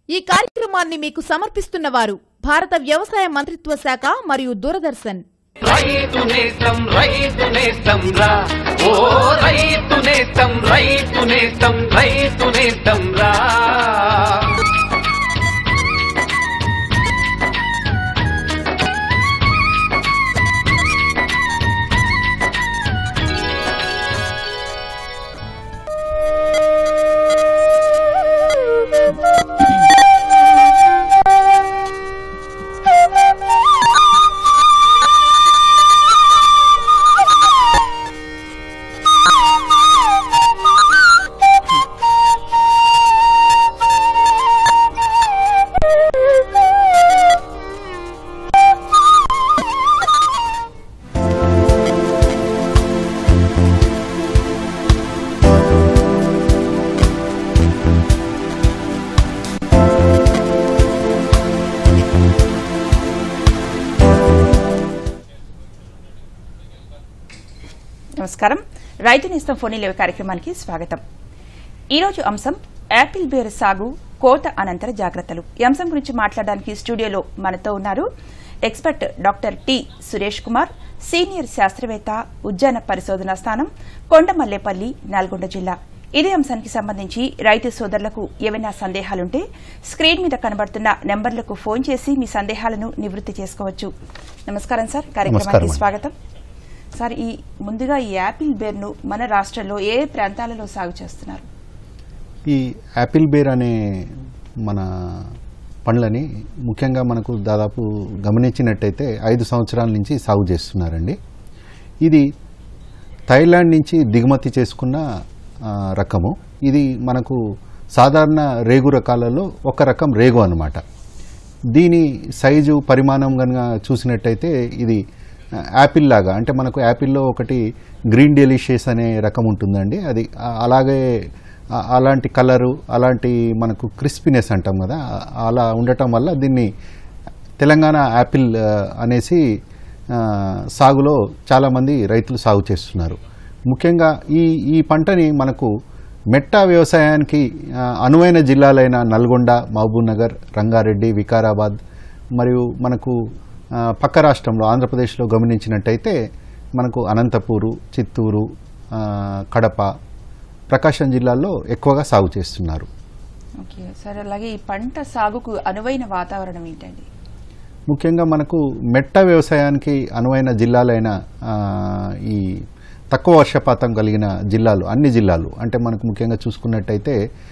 ఈ కార్యక్రమాన్ని మీకు సమర్పిస్తున్న వారు భారత వ్యవసాయ మంత్రిత్వ శాఖ మరియు దూరదర్శన్ రైతు నేస్తం రైతు నేస్తం రా ఓ రైతు నేస్తం రైతు నేస్తం రైతు నేస్తం రా నమస్కారం రైతు నేస్తం ఫోన్ లేవ కార్యక్రమానికి స్వాగతం ఈరోజు అంశం యాపిల్ బేర్ సాగు కోత అనంతర జాగ్రత్తలు ఈ అంశం గురించి మాట్లాడడానికి స్టూడియోలో మనతో ఉన్నారు expert doctor T Suresh Kumar senior శాస్త్రవేత్త ఉద్యాన పరిశోధనా స్థానం కొండమల్లేపల్లి నల్గొండ జిల్లా ఇదే అంశానికి సంబంధించి రైతు సోదరులకు ఏవైనా సందేహాలుంటే స్క్రీన్ మీద కనబడుతున్న నెంబర్లకు ఫోన్ చేసి మీ సందేహాలను నివృత్తి చేసుకోవచ్చు నమస్కారం సార్ కార్యక్రమానికి నమస్కారం. స్వాగతం సార్ ఈ ముందుగా ఈ యాపిల్ బేర్ను మన రాష్ట్రంలో ఏ ప్రాంతాలలో సాగు చేస్తున్నారు ఈ యాపిల్ బేర్ అనే మన పండ్లని ముఖ్యంగా మనకు దాదాపు గమనించినట్టయితే ఐదు సంవత్సరాల నుంచి సాగు చేస్తున్నారండి ఇది థైలాండ్ నుంచి దిగుమతి చేసుకున్న ఆ, రకము ఇది మనకు సాధారణ రేగు రకాలలో ఒక రకం రేగు అన్నమాట దీని సైజు పరిమాణం కనుక చూసినట్టయితే ఇది ఆ, యాపిల్ లాగా అంటే మనకు యాపిల్లో ఒకటి గ్రీన్ డెలిషియస్ అనే రకం ఉంటుందండి అది ఆ, అలాగే ఆ, అలాంటి కలరు అలాంటి మనకు క్రిస్పీనెస్ అంటాం కదా ఆ- అలా ఉండటం వల్ల దీన్ని తెలంగాణ యాపిల్ ఆ, అనేసి ఆ, సాగులో చాలామంది రైతులు సాగు చేస్తున్నారు ముఖ్యంగా ఈ ఈ పంటని మనకు మెట్ట వ్యవసాయానికి ఆ, అనువైన జిల్లాలైన నల్గొండ మహబూబ్నగర్ రంగారెడ్డి వికారాబాద్ మరియు మనకు ఆ, పక్క రాష్ట్రంలో ఆంధ్రప్రదేశ్లో గమనించినట్టయితే మనకు అనంతపూరు చిత్తూరు ఆ, కడప ప్రకాశం జిల్లాల్లో ఎక్కువగా సాగు చేస్తున్నారు ఓకే సార్ అలాగే ఈ పంట సాగుకు అనువైన వాతావరణం ఏంటండి ముఖ్యంగా మనకు మెట్ట వ్యవసాయానికి అనువైన జిల్లాలైన ఆ, ఈ తక్కువ వర్షపాతం కలిగిన జిల్లాలు అన్ని జిల్లాలు అంటే మనకు ముఖ్యంగా చూసుకున్నట్టయితే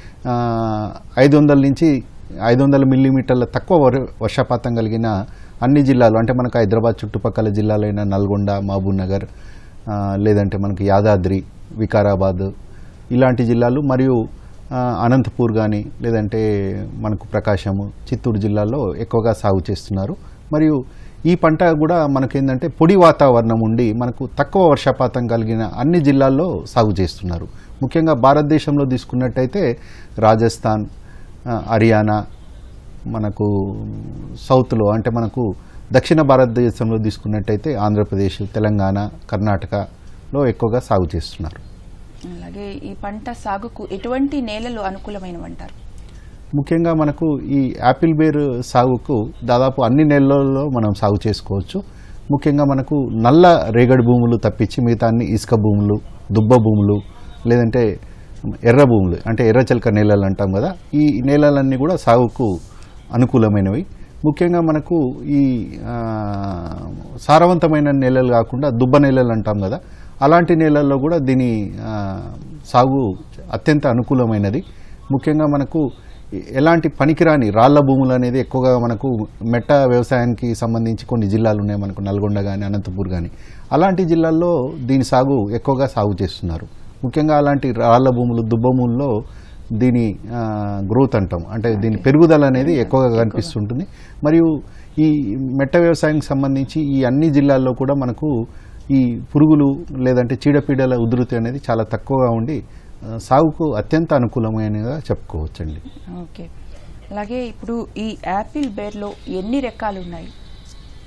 ఐదు వందల నుంచి ఐదు వందల మిల్లీమీటర్ల తక్కువ వర్- వర్షపాతం కలిగిన అన్ని జిల్లాలు అంటే మనకు హైదరాబాద్ చుట్టుపక్కల జిల్లాలైన నల్గొండ మహబూబ్ నగర్ ఆ, లేదంటే మనకు యాదాద్రి వికారాబాద్ ఇలాంటి జిల్లాలు మరియు ఆ, అనంతపూర్ కానీ లేదంటే మనకు ప్రకాశము చిత్తూరు జిల్లాల్లో ఎక్కువగా సాగు చేస్తున్నారు మరియు ఈ పంట కూడా మనకేంటంటే పొడి వాతావరణం ఉండి మనకు తక్కువ వర్షపాతం కలిగిన అన్ని జిల్లాల్లో సాగు చేస్తున్నారు ముఖ్యంగా భారతదేశంలో తీసుకున్నట్టయితే రాజస్థాన్ ఆ, హర్యానా మనకు సౌత్లో అంటే మనకు దక్షిణ భారతదేశంలో తీసుకున్నట్టయితే ఆంధ్రప్రదేశ్ తెలంగాణ కర్ణాటకలో ఎక్కువగా సాగు చేస్తున్నారు అలాగే ఈ పంట సాగుకు ఎటువంటి నేలలు అనుకూలమైనవంటారు ముఖ్యంగా మనకు ఈ యాపిల్ బేర్ సాగుకు దాదాపు అన్ని నెలల్లో మనం సాగు చేసుకోవచ్చు ముఖ్యంగా మనకు నల్ల రేగడి భూములు తప్పించి మిగతా అన్ని ఇసుక భూములు దుబ్బ భూములు లేదంటే ఎర్ర భూములు అంటే ఎర్రచలక నేలలు అంటాం కదా ఈ నేలలన్నీ కూడా సాగుకు అనుకూలమైనవి ముఖ్యంగా మనకు ఈ ఆ, సారవంతమైన నేలలు కాకుండా దుబ్బ నేలలు అంటాం కదా అలాంటి నేలల్లో కూడా దీని ఆ, సాగు అత్యంత అనుకూలమైనది ముఖ్యంగా మనకు ఎలాంటి పనికిరాని రాళ్ల భూములు అనేది ఎక్కువగా మనకు మెట్ట వ్యవసాయానికి సంబంధించి కొన్ని జిల్లాలు ఉన్నాయి మనకు నల్గొండ కానీ అనంతపూర్ కానీ అలాంటి జిల్లాల్లో దీని సాగు ఎక్కువగా సాగు చేస్తున్నారు ముఖ్యంగా అలాంటి రాళ్ల భూములు దుబ్బ భూముల్లో దీని ఆ, గ్రోత్ అంటాం అంటే దీని పెరుగుదల అనేది ఎక్కువగా కనిపిస్తుంటుంది మరియు ఈ మెట్ట వ్యవసాయానికి సంబంధించి ఈ అన్ని జిల్లాల్లో కూడా మనకు ఈ పురుగులు లేదంటే చీడపీడల ఉధృతి అనేది చాలా తక్కువగా ఉండి ఆ, సాగుకు అత్యంత అనుకూలమైనగా చెప్పుకోవచ్చండి ఓకే అలాగే ఇప్పుడు ఈ యాపిల్ బేర్లో ఎన్ని రకాలు ఉన్నాయి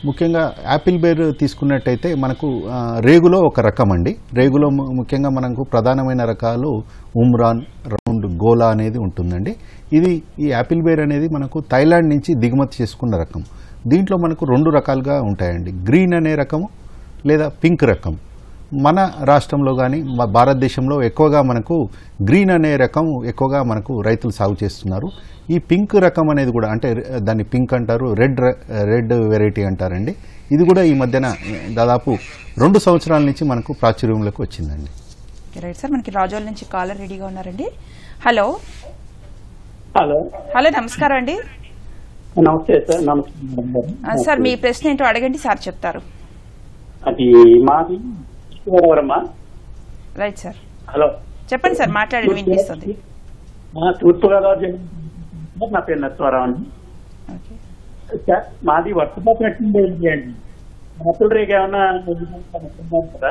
ముఖ్యంగా యాపిల్ బేర్ తీసుకున్నట్టయితే మనకు ఆ, రేగులో ఒక రకం అండి రేగులో ము- ముఖ్యంగా మనకు ప్రధానమైన రకాలు ఉమ్రాన్ రౌండ్ గోలా అనేది ఉంటుందండి ఇది ఈ యాపిల్ బేర్ అనేది మనకు థైలాండ్ నుంచి దిగుమతి చేసుకున్న రకం దీంట్లో మనకు రెండు రకాలుగా ఉంటాయండి గ్రీన్ అనే రకము లేదా పింక్ రకం మన రాష్ట్రంలో కానీ మా భారతదేశంలో ఎక్కువగా మనకు గ్రీన్ అనే రకం ఎక్కువగా మనకు రైతులు సాగు చేస్తున్నారు ఈ పింక్ రకం అనేది కూడా అంటే దాన్ని పింక్ అంటారు రెడ్ ర- రెడ్ వెరైటీ అంటారండి ఇది కూడా ఈ మధ్యన దాదాపు రెండు సంవత్సరాల నుంచి మనకు ప్రాచుర్యంలోకి వచ్చిందండి రైట్ సార్ మనకి రాజోల్ నుంచి కాలర్ రెడీగా ఉన్నారండి హలో హలో హలో నమస్కారం అండి నమస్తే సార్ నమస్తే మేడం గారు. ఆ, సార్ మీ ప్రశ్న ఏంటో అడగండి సార్ చెప్తారు అది మాది గోదావరమ్మా రైట్ సార్ హలో చెప్పండి సార్ మాట్లాడండి వినిపిస్తుంది మా తూర్పుగోదావరి జిల్లా నా పేరు నత్వరావు అండి ఓకే సార్ మాది వర్షపాతం ఎట్టింది ఏంటి అండి మాతుల రేఖ ఏమన్నా కనుక్కున్నాను కదా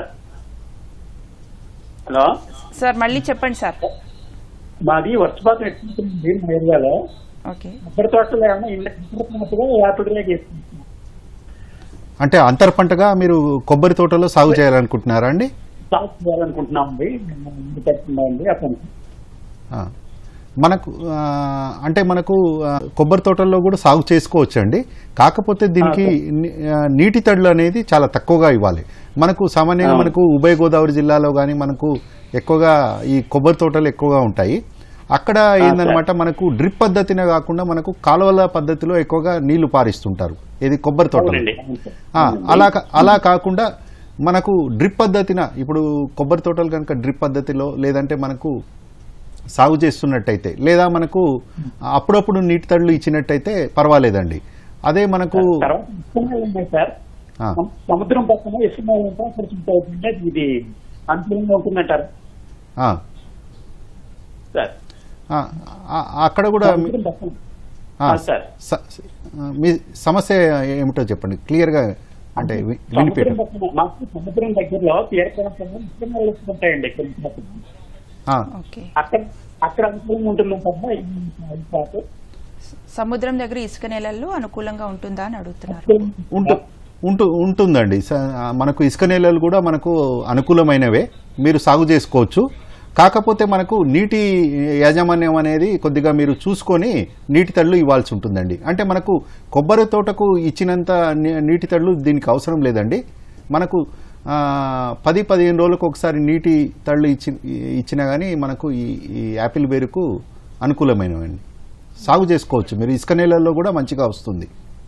హలో సార్ మళ్ళీ చెప్పండి సార్ మాది వర్షపాతం ఎట్టింది మా ఏరియాలో ఓకే కొబ్బరి తోటలో ఏమన్నా ఇంట్లో యాపిల్ రేఖ వేస్తుంది అంటే అంతర పంటగా మీరు కొబ్బరి తోటలో సాగు చేయాలనుకుంటున్నారా అండి సాగు చేయాలనుకుంటున్నామండి ఇంటి కట్టుకున్నామండి అతను ఆ. మనకు ఆ, అంటే మనకు ఆ, కొబ్బరి తోటల్లో కూడా సాగు చేసుకోవచ్చు అండి కాకపోతే దీనికి ని- ఆ, నీటి తడులు అనేది చాలా తక్కువగా ఇవ్వాలి మనకు సామాన్యంగా మనకు ఉభయ గోదావరి జిల్లాలో కానీ మనకు ఎక్కువగా ఈ కొబ్బరి తోటలు ఎక్కువగా ఉంటాయి అక్కడ ఏందనమాట మనకు డ్రిప్ పద్ధతినే కాకుండా మనకు కాలువల పద్ధతిలో ఎక్కువగా నీళ్లు పారిస్తుంటారు ఇది కొబ్బరి తోటలు అవునండి అవును సార్. ఆ, అలా కా- అలా కాకుండా మనకు డ్రిప్ పద్ధతిన ఇప్పుడు కొబ్బరి తోటలు కనుక డ్రిప్ పద్ధతిలో లేదంటే మనకు సాగు చేస్తున్నట్టయితే లేదా మనకు అప్పుడప్పుడు నీటి తడులు ఇచ్చినట్టయితే పర్వాలేదండి అదే మనకు తర్వాత ఇసుకనాలు ఉన్నాయి సార్ ఆ, సము- సముద్రం పక్కన ఇసుకనాలు ఉంటాయి అక్కడ అవుతుంటే ఇది అనుకూలంగా ఉంటుందంటారు ఆ, సార్ ఆ, ఆ, అక్కడ కూడా మీ- సముద్రం పక్కన ఆ, ఆ, సార్. స- మీ సమస్య ఏమిటో చెప్పండి క్లియర్గా అంటే వి- సముద్రం వినిపించడం పక్కన మాకు సముద్రం దగ్గరలో తీర ప్రాంతంలో ఇసుకనాలు ఉంటాయండి కొన్ని చోట్ల. ఆ, ఓకే అక్కడ అక్కడ అనుకూలంగా ఉంటుందంటారా ఈ ఈ పాట? సముద్రం దగ్గర ఇసుక నేలల్లో అనుకూలంగా ఉంటుందా అని అడుగుతున్నారు ఉంటు ఉంటు ఉంటుందండి స- ఆ, మనకు ఇసుక నేలలు కూడా మనకు అనుకూలమైనవే మీరు సాగు చేసుకోవచ్చు కాకపోతే మనకు నీటి యాజమాన్యం అనేది కొద్దిగా మీరు చూసుకొని నీటి తళ్ళు ఇవ్వాల్సి ఉంటుందండి అంటే మనకు కొబ్బరి తోటకు ఇచ్చినంత నీ- నీటి తళ్ళు దీనికి అవసరం లేదండి మనకు ఆ, పది పదిహేను రోజులకు ఒకసారి నీటి తళ్ళు ఇచ్చి ఇచ్చినా కానీ మనకు ఈ ఈ యాపిల్ బేరుకు అనుకూలమైనవండి సాగు చేసుకోవచ్చు మీరు ఇసుక నేలల్లో కూడా మంచిగా వస్తుంది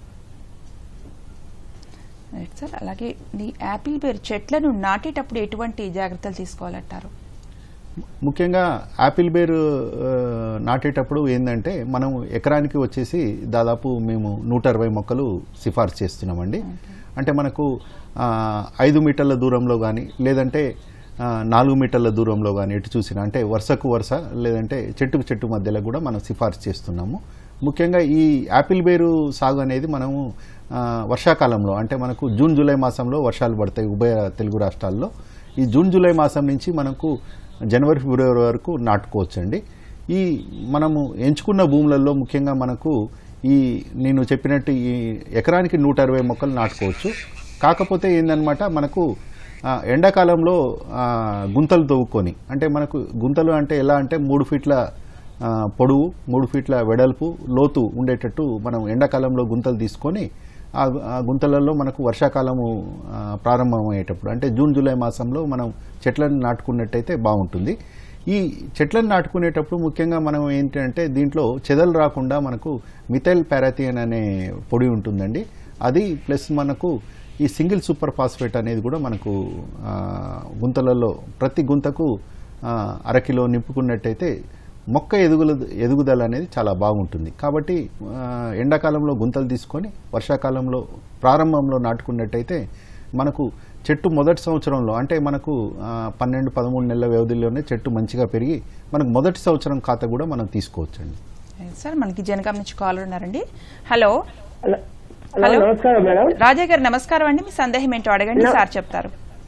రైట్ సార్ అలాగే ఈ యాపిల్ బేర్ చెట్లను నాటేటప్పుడు ఎటువంటి జాగ్రత్తలు తీసుకోవాలంటారు ముఖ్యంగా యాపిల్ బేర్ ఆ, నాటేటప్పుడు ఏంటంటే మనం ఎకరానికి వచ్చేసి దాదాపు మేము నూట అరవై మొక్కలు సిఫార్సు చేస్తున్నామండి అంటే మనకు ఆ, ఐదు మీటర్ల దూరంలో కానీ లేదంటే ఆ, నాలుగు మీటర్ల దూరంలో కానీ ఎటు చూసినా అంటే వరుసకు వరుస లేదంటే చెట్టుకు చెట్టు మధ్యలో కూడా మనం సిఫార్సు చేస్తున్నాము ముఖ్యంగా ఈ యాపిల్ బేరు సాగు అనేది మనము ఆ, వర్షాకాలంలో అంటే మనకు జూన్ జూలై మాసంలో వర్షాలు పడతాయి ఉభయ తెలుగు రాష్ట్రాల్లో ఈ జూన్ జూలై మాసం నుంచి మనకు జనవరి ఫిబ్రవరి వరకు నాటుకోవచ్చండి ఈ మనము ఎంచుకున్న భూములలో ముఖ్యంగా మనకు ఈ నేను చెప్పినట్టు ఈ ఎకరానికి నూట అరవై మొక్కలు నాటుకోవచ్చు కాకపోతే ఏందనమాట మనకు ఆ, ఎండాకాలంలో ఆ, గుంతలు తవ్వుకొని అంటే మనకు గుంతలు అంటే ఎలా అంటే మూడు ఫీట్ల ఆ, పొడవు మూడు ఫీట్ల వెడల్పు లోతు ఉండేటట్టు మనం ఎండాకాలంలో గుంతలు తీసుకొని ఆ గు- ఆ గుంతలలో మనకు వర్షాకాలము ఆ, ప్రారంభమయ్యేటప్పుడు అంటే జూన్ జూలై మాసంలో మనం చెట్లను నాటుకున్నట్టయితే బాగుంటుంది ఈ చెట్లను నాటుకునేటప్పుడు ముఖ్యంగా మనం ఏంటంటే దీంట్లో చెదలు రాకుండా మనకు మిథైల్ పారాథియన్ అనే పొడి ఉంటుందండి అది ప్లస్ మనకు ఈ సింగిల్ సూపర్ ఫాస్ఫేట్ అనేది కూడా మనకు ఆ, గుంతలలో ప్రతి గుంతకు ఆ, అరకిలో నింపుకున్నట్టయితే మొక్క ఎదుగుల ఎదుగుదల అనేది చాలా బాగుంటుంది కాబట్టి ఆ, ఎండాకాలంలో గుంతలు తీసుకొని వర్షాకాలంలో ప్రారంభంలో నాటుకున్నట్టయితే మనకు చెట్టు మొదటి సంవత్సరంలో అంటే మనకు ఆ, పన్నెండు పదమూడు నెలల వ్యవధిలోనే చెట్టు మంచిగా పెరిగి మనకు మొదటి సంవత్సరం ఖాతా కూడా మనం తీసుకోవచ్చండి రైట్ సార్ మనకి జనగాం నుంచి కాలర్ ఉన్నారండి హలో హలో హలో. హలో నమస్కారం మేడం రాజా గారు నమస్కారం అండి మీ సందేహం ఏంటో అడగండి నా- సార్ చెప్తారు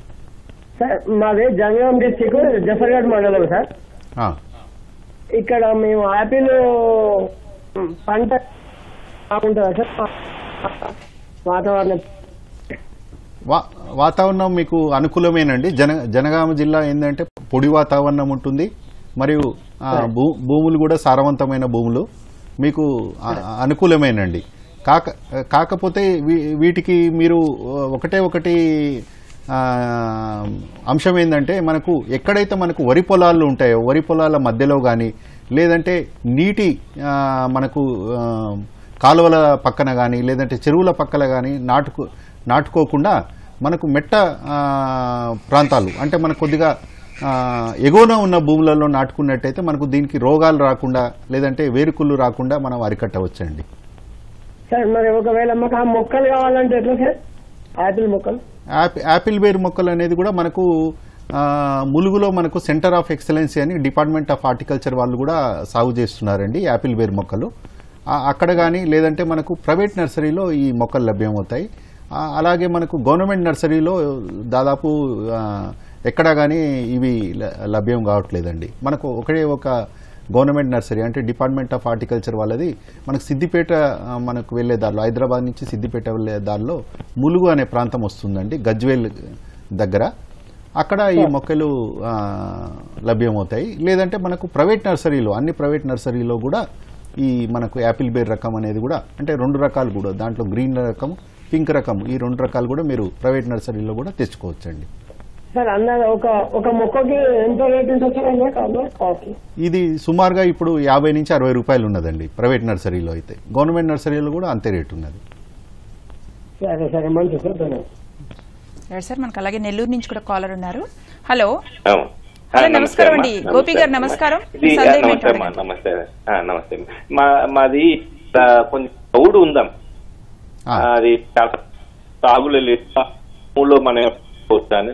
సార్ మాది జంగం డిస్టిక్ జఫర్గఢ్ మండలం సార్ ఆ, ఇక్కడ మేము యాపిల్ పంట బాగుంటుందా సార్ వాతావరణం వా వాతావరణం మీకు అనుకూలమేనండి జన జనగామ జిల్లా ఏంటంటే పొడి వాతావరణం ఉంటుంది మరియు ఆ, భూ భూములు కూడా సారవంతమైన భూములు మీకు ఆ- అనుకూలమేనండి కాక కాకపోతే వీ- వీటికి మీరు ఒకటే ఒకటి ఆ, అంశం ఏంటంటే మనకు ఎక్కడైతే మనకు వరి పొలాలు ఉంటాయో వరి పొలాల మధ్యలో కానీ లేదంటే నీటి ఆ, మనకు ఆ, కాలువల పక్కన కానీ లేదంటే చెరువుల పక్కన కానీ నాటుకు నాటుకోకుండా మనకు మెట్ట ఆ, ప్రాంతాలు అంటే మనకు కొద్దిగా ఆ, ఎగువన ఉన్న భూములలో నాటుకున్నట్టయితే మనకు దీనికి రోగాలు రాకుండా లేదంటే వేరుకుళ్ళు రాకుండా మనం అరికట్టవచ్చండి సార్ మరి ఒకవేళ మాకు ఆ మొక్కలు కావాలంటే ఎట్లా సార్ ఆపిల్ మొక్కలు యాప్- యాపిల్ బేర్ మొక్కలు అనేది కూడా మనకు ఆ, ములుగులో మనకు సెంటర్ ఆఫ్ ఎక్సలెన్సీ అని డిపార్ట్మెంట్ ఆఫ్ హార్టికల్చర్ వాళ్ళు కూడా సాగు చేస్తున్నారండి యాపిల్ బేర్ మొక్కలు ఆ, అక్కడ కానీ లేదంటే మనకు ప్రైవేట్ నర్సరీలో ఈ మొక్కలు లభ్యమవుతాయి ఆ, అలాగే మనకు గవర్నమెంట్ నర్సరీలో దాదాపు ఆ, ఎక్కడా కానీ ఇవి ల- లభ్యం కావట్లేదండి మనకు ఒకటే ఒక గవర్నమెంట్ నర్సరీ అంటే డిపార్ట్మెంట్ ఆఫ్ హార్టికల్చర్ వాళ్ళది మనకు సిద్దిపేట ఆ, మనకు వెళ్లే దారిలో హైదరాబాద్ నుంచి సిద్దిపేట వెళ్లే దారిలో ములుగు అనే ప్రాంతం వస్తుందండి గజ్వేల్ దగ్గర అక్కడ ఈ మొక్కలు ఆ, లభ్యమవుతాయి లేదంటే మనకు ప్రైవేట్ నర్సరీలో అన్ని ప్రైవేట్ నర్సరీలో కూడా ఈ మనకు యాపిల్ బేర్ రకం అనేది కూడా అంటే రెండు రకాలు కూడా దాంట్లో గ్రీన్ రకం పింక్ రకం ఈ రెండు రకాలు కూడా మీరు ప్రైవేట్ నర్సరీలో కూడా తెచ్చుకోవచ్చండి సార్ అన్నది ఒక ఒక మొక్కకి ఎంత రేట్ ఉంటుంది సార్ అన్న కాదు కాస్ట్ ఇది సుమారుగా ఇప్పుడు యాభై నుంచి అరవై రూపాయలు ఉన్నదండి ప్రైవేట్ నర్సరీలో అయితే గవర్నమెంట్ నర్సరీలో కూడా అంతే రేట్ ఉన్నది సరే సరే మంచిది సార్ ధన్యవాదాలు రైట్ సార్ మనకు అలాగే నెల్లూరు నుంచి కూడా కాలర్ ఉన్నారు హలో అవును. ఆ, హలో, నమస్తే నమస్కారం అమ్మా. అండి. నమస్తే గోపి గారు అమ్మా. నమస్కారం. ఇది, ఆ, సందేహం నమస్తే అమ్మా ఏంటో నమస్తే ఆ, నమస్తే మా మాది ఆ, కొంచెం చౌడు ఉందాం ఆ, అది చాలా సాగులో లేదు మనం వస్తాను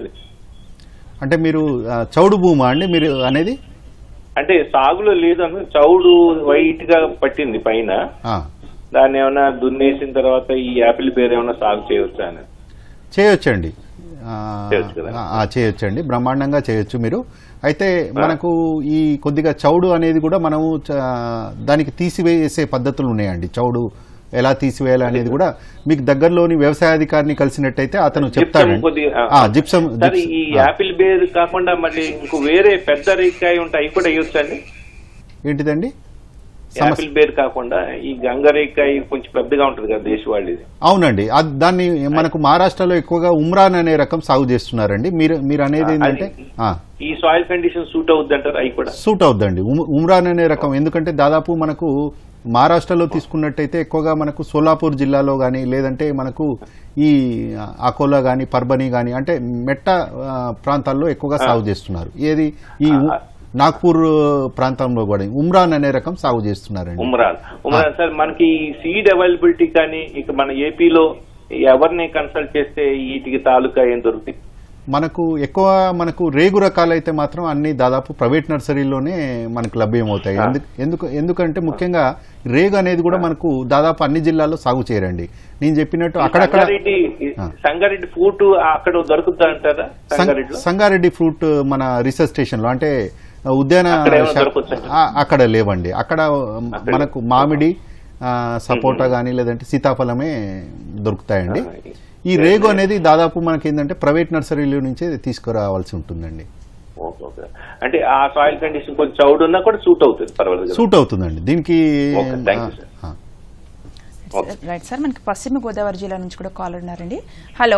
అంటే మీరు ఆ, చౌడు భూమా అండి మీరు అనేది అంటే సాగులో లేదు అన్న చౌడు వైట్ గా పట్టింది పైన ఆ, దాన్ని ఏమైనా దున్నేసిన తర్వాత ఈ యాపిల్ పేరు ఏమైనా సాగు చేయవచ్చా అని చేయొచ్చండి ఆ, చేయొచ్చు కదా? ఆ, చేయొచ్చండి బ్రహ్మాండంగా చేయొచ్చు మీరు అయితే మనకు ఈ కొద్దిగా చౌడు అనేది కూడా మనము చ- దానికి తీసివేసే పద్ధతులు ఉన్నాయండి చౌడు ఎలా తీసివేయాలి అనేది కూడా మీకు దగ్గరలోని వ్యవసాయాధికారిని కలిసినట్టయితే అతను జిప్సం చెప్తాడండి కొద్దిగా ఆ, జిప్సం సరే జిప్సం- ఈ ఆ, యాపిల్ బేర్ కాకుండా మళ్ళీ ఇంకో వేరే పెద్ద రేకాయ ఉంటాయి అవి కూడా వేయొచ్చండి ఏంటిదండి సమస్య యాపిల్ బేర్ కాకుండా ఈ గంగరేకాయ కొంచెం పెద్దగా ఉంటుంది కదా దేశవాళీది అవునండి అది దాన్ని మనకు మహారాష్ట్రలో ఎక్కువగా ఉమ్రాన్ అనే రకం సాగు చేస్తున్నారండి మీరు మీరు అనేది ఏంటంటే ఆ, ఈ సాయిల్ కండిషన్ సూట్ అవుద్ది అంటారు అవి కూడా సూట్ అవుద్దండి ఉమ్- ఉమ్రాన్ అనే రకం ఎందుకంటే దాదాపు మనకు మహారాష్ట్రలో తీసుకున్నట్టయితే ఎక్కువగా మనకు సోలాపూర్ జిల్లాలో కానీ లేదంటే మనకు ఈ అకోలా కానీ పర్బని కానీ అంటే మెట్ట ఆ, ప్రాంతాల్లో ఎక్కువగా సాగు చేస్తున్నారు ఏది ఈ ఉ- నాగ్పూర్ ప్రాంతంలో కూడా ఉమ్రాన్ అనే రకం సాగు చేస్తున్నారండి ఉమ్రాన్ ఉమ్రాన్ సార్ మనకి సీడ్ అవైలబిలిటీ కానీ ఇక మన ఏపీలో ఎవరిని కన్సల్ట్ చేస్తే వీటికి తాలూకా ఏం దొరుకుతుంది మనకు ఎక్కువ మనకు రేగు రకాలైతే మాత్రం అన్ని దాదాపు ప్రైవేట్ నర్సరీలోనే మనకు లభ్యమవుతాయి ఎందు- ఎందుకు ఎందుకంటే ముఖ్యంగా రేగు అనేది కూడా మనకు దాదాపు అన్ని జిల్లాల్లో సాగు చేయరండి నేను చెప్పినట్టు అక్కడక్కడ సంగారెడ్డి ఆ. సంగారెడ్డి ఫ్రూట్ అక్కడ దొరుకుతా అంటారా సం- సంగారెడ్డిలో సంగారెడ్డి ఫ్రూట్ మన రీసెర్చ్ స్టేషన్ లో అంటే ఉద్యాన అక్కడ ఏమైనా శా- దొరకొచ్చండి? ఆ, అక్కడ లేవండి అక్కడ మనకు మామిడి ఆ, సపోటా కానీ లేదంటే సీతాఫలమే దొరుకుతాయండి ఆ, ఈ రేగు అనేది దాదాపు మనకి ఏంటంటే ప్రైవేట్ నర్సరీల నుంచే తీసుకురావాల్సి ఉంటుందండి ఓకే ఓకే అంటే ఆ సాయిల్ కండిషన్ కొంచెం చౌడు ఉన్నా కూడా సూట్ అవుతుంది పర్వాలేదు కదా? సూట్ అవుతుందండి దీనికి ఓకే, థాంక్ యూ, ఆ, ఆ. ఓకే. రైట్ సార్ మనకి పశ్చిమ గోదావరి జిల్లా నుంచి కూడా కాల్ ఉన్నారండి హలో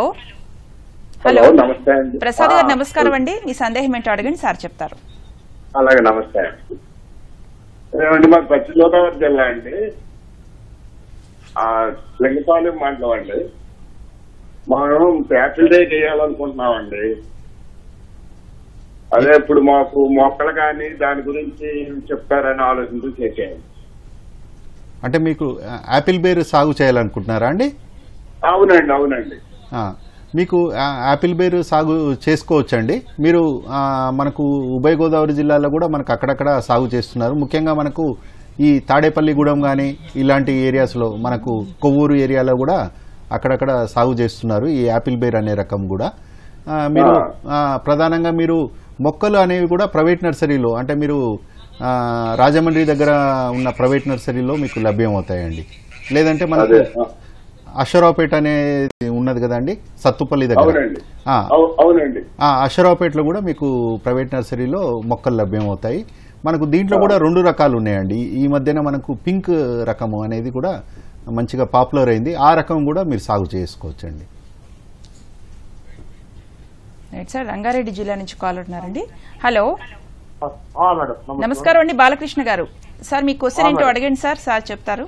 హలో హలో నమస్తే అండి ప్రసాద్ గారు ఆ, నమస్కారం అండి మీ సందేహం ఏంటో అడగండి సార్ చెప్తారు అలాగే నమస్తే అండి ఏమండి మాది పశ్చిమ గోదావరి జిల్లా అండి ఆ లింగపాలెం మండలం అండి మనం యాపిల్ డే చేయాలనుకుంటున్నామండి అదే ఇప్పుడు మాకు మొక్కలు కానీ దాని గురించి చెప్తారని ఆలోచించి చేసాను అంటే మీకు ఆ, యాపిల్ బేర్ సాగు చేయాలనుకుంటున్నారా అండి అవునండి అవునండి ఆ, మీకు ఆ, యాపిల్ బేర్ సాగు చేసుకోవచ్చండి మీరు ఆ, మనకు ఉభయ గోదావరి జిల్లాలో కూడా మనకు అక్కడక్కడ సాగు చేస్తున్నారు ముఖ్యంగా మనకు ఈ తాడేపల్లిగూడెం కానీ ఇలాంటి ఏరియాస్లో మనకు కొవ్వూరు ఏరియాలో కూడా అక్కడక్కడ సాగు చేస్తున్నారు ఈ యాపిల్ బేర్ అనే రకం కూడా ఆ, మీరు ఆ, ప్రధానంగా మీరు మొక్కలు అనేవి కూడా ప్రైవేట్ నర్సరీలో అంటే మీరు ఆ, రాజమండ్రి దగ్గర ఉన్న ప్రైవేట్ నర్సరీలో మీకు లభ్యం అవుతాయండి లేదంటే మనకు అదే ఆ. అశ్వరావుపేట అనేది ఉన్నది కదండి సత్తుపల్లి దగ్గర అవునండి ఆ, అవు- అవునండి ఆ, అశ్వరావుపేటలో కూడా మీకు ప్రైవేట్ నర్సరీలో మొక్కలు లభ్యమవుతాయి మనకు దీంట్లో కూడా రెండు రకాలు ఉన్నాయండి ఈ- ఈ మధ్యన మనకు పింక్ రకము అనేది కూడా మంచిగా పాపులర్ అయింది ఆ రకం కూడా మీరు సాగు చేసుకోవచ్చండి రైట్ సార్ రంగారెడ్డి జిల్లా నుంచి కాల్ ఉన్నారండి హలో మేడం నమస్కారం అండి బాలకృష్ణ గారు సార్ మీ క్వశ్చన్ ఏంటో అడగండి సార్ సార్ చెప్తారు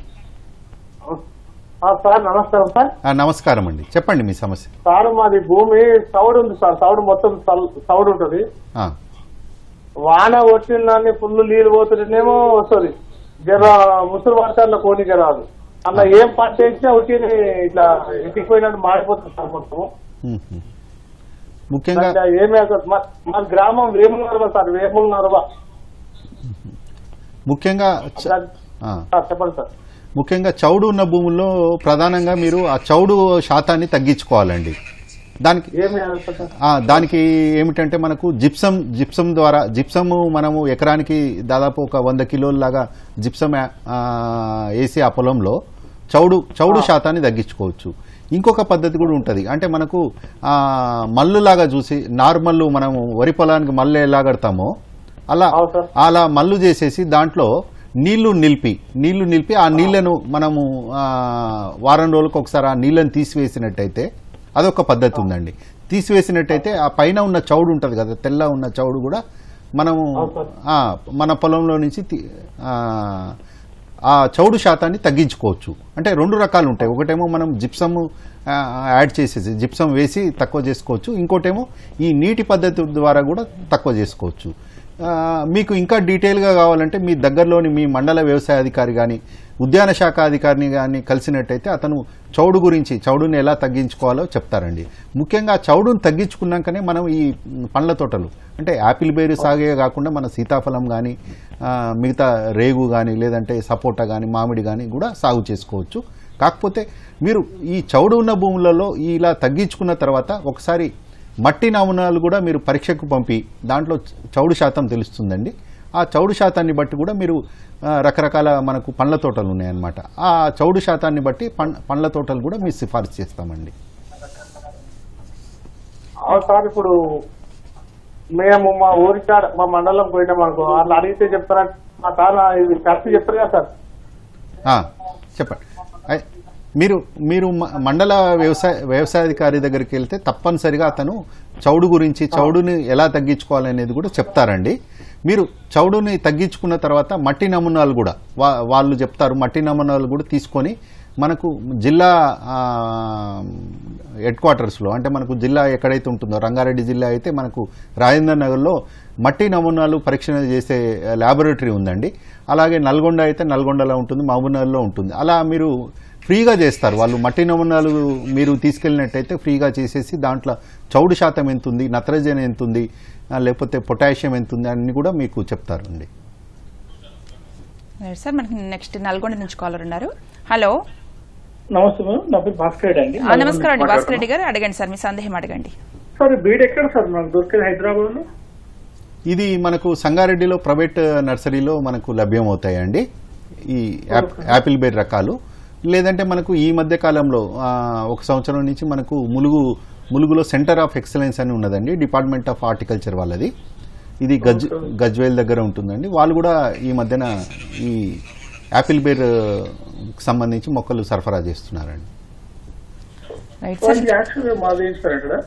సార్ నమస్కారం సార్ ఆ, నమస్కారం అండి చెప్పండి మీ సమస్య సార్ మాది భూమి సౌడు ఉంది సార్ సౌడు మొత్తం సల్- సౌడు ఉంటుంది ఆ, వాన వచ్చిందని ఫుల్ నీళ్ళు పోతుంటేనేమో వస్తుంది జర ముసురు వర్షాల్లో కోనిక రాదు అలా ఏం పంట వేసినా వచ్చి ఇట్లా ఇంటికి పోయినట్టు మాడిపోతుంది సార్ మొత్తం ఉమ్, ఉమ్. ముఖ్యంగా అట్లా ఏమీ అసలు మా- మా గ్రామం వేముల నరవ సార్ వేముల నరవ ముఖ్యంగా చ- ఆ, సార్ చెప్పండి సార్ ముఖ్యంగా చౌడు ఉన్న భూముల్లో ప్రధానంగా మీరు ఆ చౌడు శాతాన్ని తగ్గించుకోవాలండి దానికి ఏమి అసలు సార్ ఆ, దానికి ఏమిటంటే మనకు జిప్సం జిప్సం ద్వారా జిప్సము మనము ఎకరానికి దాదాపు ఒక వంద కిలోల లాగా జిప్సం ఆ, ఆ, వేసి ఆ పొలంలో చౌడు చౌడు శాతాన్ని తగ్గించుకోవచ్చు ఇంకొక పద్ధతి కూడా ఉంటుంది అంటే మనకు ఆ, మల్లులాగా చూసి నార్మల్ మనము వరి పొలానికి మల్లు ఎలా కడతామో అలా అవును సార్. అలా మల్లు చేసేసి దాంట్లో నీళ్లు నిలిపి నీళ్లు నిలిపి ఆ నీళ్లను మనము ఆ, వారం రోజులకు ఒకసారి ఆ నీళ్లను తీసివేసినట్టయితే అదొక పద్ధతి ఉందండి తీసివేసినట్టయితే ఆ పైన ఉన్న చౌడు ఉంటుంది కదా తెల్ల ఉన్న చౌడు కూడా మనము ఆ, మన పొలంలో నుంచి తీ- ఆ, ఆ చౌడు శాతాన్ని తగ్గించుకోవచ్చు అంటే రెండు రకాలు ఉంటాయి ఒకటేమో మనం జిప్సమ్ ఆ, యాడ్ చేసేసి జిప్సం వేసి తక్కువ చేసుకోవచ్చు ఇంకోటేమో ఈ నీటి పద్ధతి ద్వారా కూడా తక్కువ చేసుకోవచ్చు ఆ, మీకు ఇంకా డీటెయిల్గా కావాలంటే మీ దగ్గరలోని మీ మండల వ్యవసాయ అధికారి కానీ ఉద్యాన శాఖ అధికారిని కానీ కలిసినట్టయితే అతను చౌడు గురించి చౌడుని ఎలా తగ్గించుకోవాలో చెప్తారండి ముఖ్యంగా చౌడుని తగ్గించుకున్నాకనే మనం ఈ పండ్ల తోటలు అంటే యాపిల్ బేరు సాగే కాకుండా మన సీతాఫలం కానీ మిగతా రేగు కానీ లేదంటే సపోటా కానీ మామిడి కానీ కూడా సాగు చేసుకోవచ్చు కాకపోతే మీరు ఈ చౌడు ఉన్న భూములలో ఇలా తగ్గించుకున్న తర్వాత ఒకసారి మట్టి నమూనాలు కూడా మీరు పరీక్షకు పంపి దాంట్లో చౌడు శాతం తెలుస్తుందండి ఆ చౌడు శాతాన్ని బట్టి కూడా మీరు ఆ, రకరకాల మనకు పండ్ల తోటలు ఉన్నాయన్నమాట ఆ చౌడు శాతాన్ని బట్టి పం- పండ్ల తోటలు కూడా మీరు సిఫారసు చేస్తామండి అవును సార్ ఇప్పుడు మేము మా ఊరి కాడ మా మండలం పోయినాం అనుకో వాళ్ళు అడిగితే చెప్తారా మా తాను ఇది కరెక్ట్ చెప్తారు కదా సార్ ఆ, చెప్పండి ఐ- మీరు మీరు మ- మండల వ్యవసాయ వ్యవసాయాధికారి దగ్గరికి వెళ్తే తప్పనిసరిగా అతను చౌడు గురించి చౌడుని ఎలా తగ్గించుకోవాలనేది కూడా చెప్తారండి మీరు చౌడుని తగ్గించుకున్న తర్వాత మట్టి నమూనాలు కూడా వా- వాళ్ళు చెప్తారు మట్టి నమూనాలు కూడా తీసుకొని మనకు జిల్లా ఆ, హెడ్ క్వార్టర్స్లో అంటే మనకు జిల్లా ఎక్కడైతే ఉంటుందో రంగారెడ్డి జిల్లా అయితే మనకు రాజేంద్ర నగర్లో మట్టి నమూనాలు పరీక్ష చేసే ల్యాబొరేటరీ ఉందండి అలాగే నల్గొండ అయితే నల్గొండలో ఉంటుంది మహబూబ్నగర్లో ఉంటుంది అలా మీరు ఫ్రీగా చేస్తారు వాళ్ళు మట్టి నమూనాలు మీరు తీసుకెళ్ళినట్టయితే ఫ్రీగా చేసేసి దాంట్లో చౌడు శాతం ఎంత ఉంది నత్రజని ఎంత ఉంది ఆ, లేకపోతే పొటాషియం ఎంత ఉంది అన్ని కూడా మీకు చెప్తారండి రైట్ సార్ మనకి నెక్స్ట్ నల్గొండ నుంచి కాలర్ ఉన్నారు హలో నమస్తే మేడం నా పేరు భాస్కర్ రెడ్డి అండి ఆ, నమస్కారం అండి భాస్కర్ రెడ్డి గారు అడగండి సార్ మీ సందేహం అడగండి సార్ ఈ బీడ్ ఎక్కడ సార్ మనకు దొరికేది హైదరాబాద్ లో ఇది మనకు సంగారెడ్డిలో ప్రైవేట్ నర్సరీలో మనకు లభ్యమవుతాయండి ఈ యాప్- యాపిల్ బేర్ రకాలు లేదంటే మనకు ఈ మధ్య కాలంలో ఆ, ఒక సంవత్సరం నుంచి మనకు ములుగు ములుగులో సెంటర్ ఆఫ్ ఎక్సలెన్స్ అని ఉన్నదండి డిపార్ట్మెంట్ ఆఫ్ హార్టికల్చర్ వాళ్ళది ఇది గజ్ గజ్వేల్ దగ్గర ఉంటుందండి వాళ్ళు కూడా ఈ మధ్యన ఈ యాపిల్ బేర్ సంబంధించి మొక్కలు సరఫరా చేస్తున్నారండి రైట్ సార్ సార్ యాక్చువల్గా మాది ఏంటి సార్ ఇక్కడ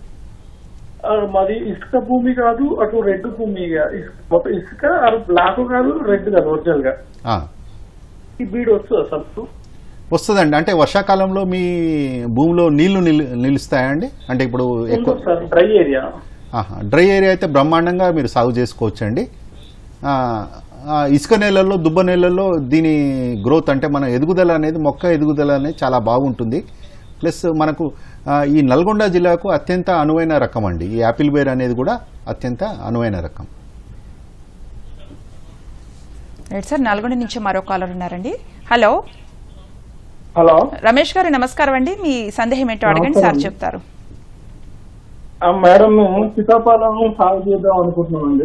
ఆ, మాది ఇసుక భూమి కాదు అటు రెడ్ భూమి కా- ఇసుక మొత్తం ఇసుక అటు బ్లాక్ కాదు రెడ్ కాదు ఒరిజినల్ గా ఆ, ఈ బీడ్ వస్తుంది అసలు వస్తుందండి అంటే వర్షాకాలంలో మీ భూమిలో నీళ్లు నిలు నిలుస్తాయండి అంటే ఇప్పుడు ఎక్కువ సార్ డ్రై ఏరియా ఆహా. డ్రై ఏరియా అయితే బ్రహ్మాండంగా మీరు సాగు చేసుకోవచ్చండి ఆ, ఆ, ఇసుక నేలల్లో దుబ్బ నేలల్లో దీని గ్రోత్ అంటే మన ఎదుగుదల అనేది మొక్క ఎదుగుదల అనేది చాలా బాగుంటుంది ప్లస్ మనకు ఆ, ఈ నల్గొండ జిల్లాకు అత్యంత అనువైన రకం అండి ఈ యాపిల్ బేర్ అనేది కూడా అత్యంత అనువైన రకం రైట్ సార్ నల్గొండ నుంచి మరో కాలర్ ఉన్నారండి హలో హలో రమేష్ గారు నమస్కారం అండి మీ సందేహం ఏంటో అడగండి సార్ నమస్కారం. చెప్తారు మేడం మేము సీతాఫలం సాగు చేద్దాం అనుకుంటున్నామండి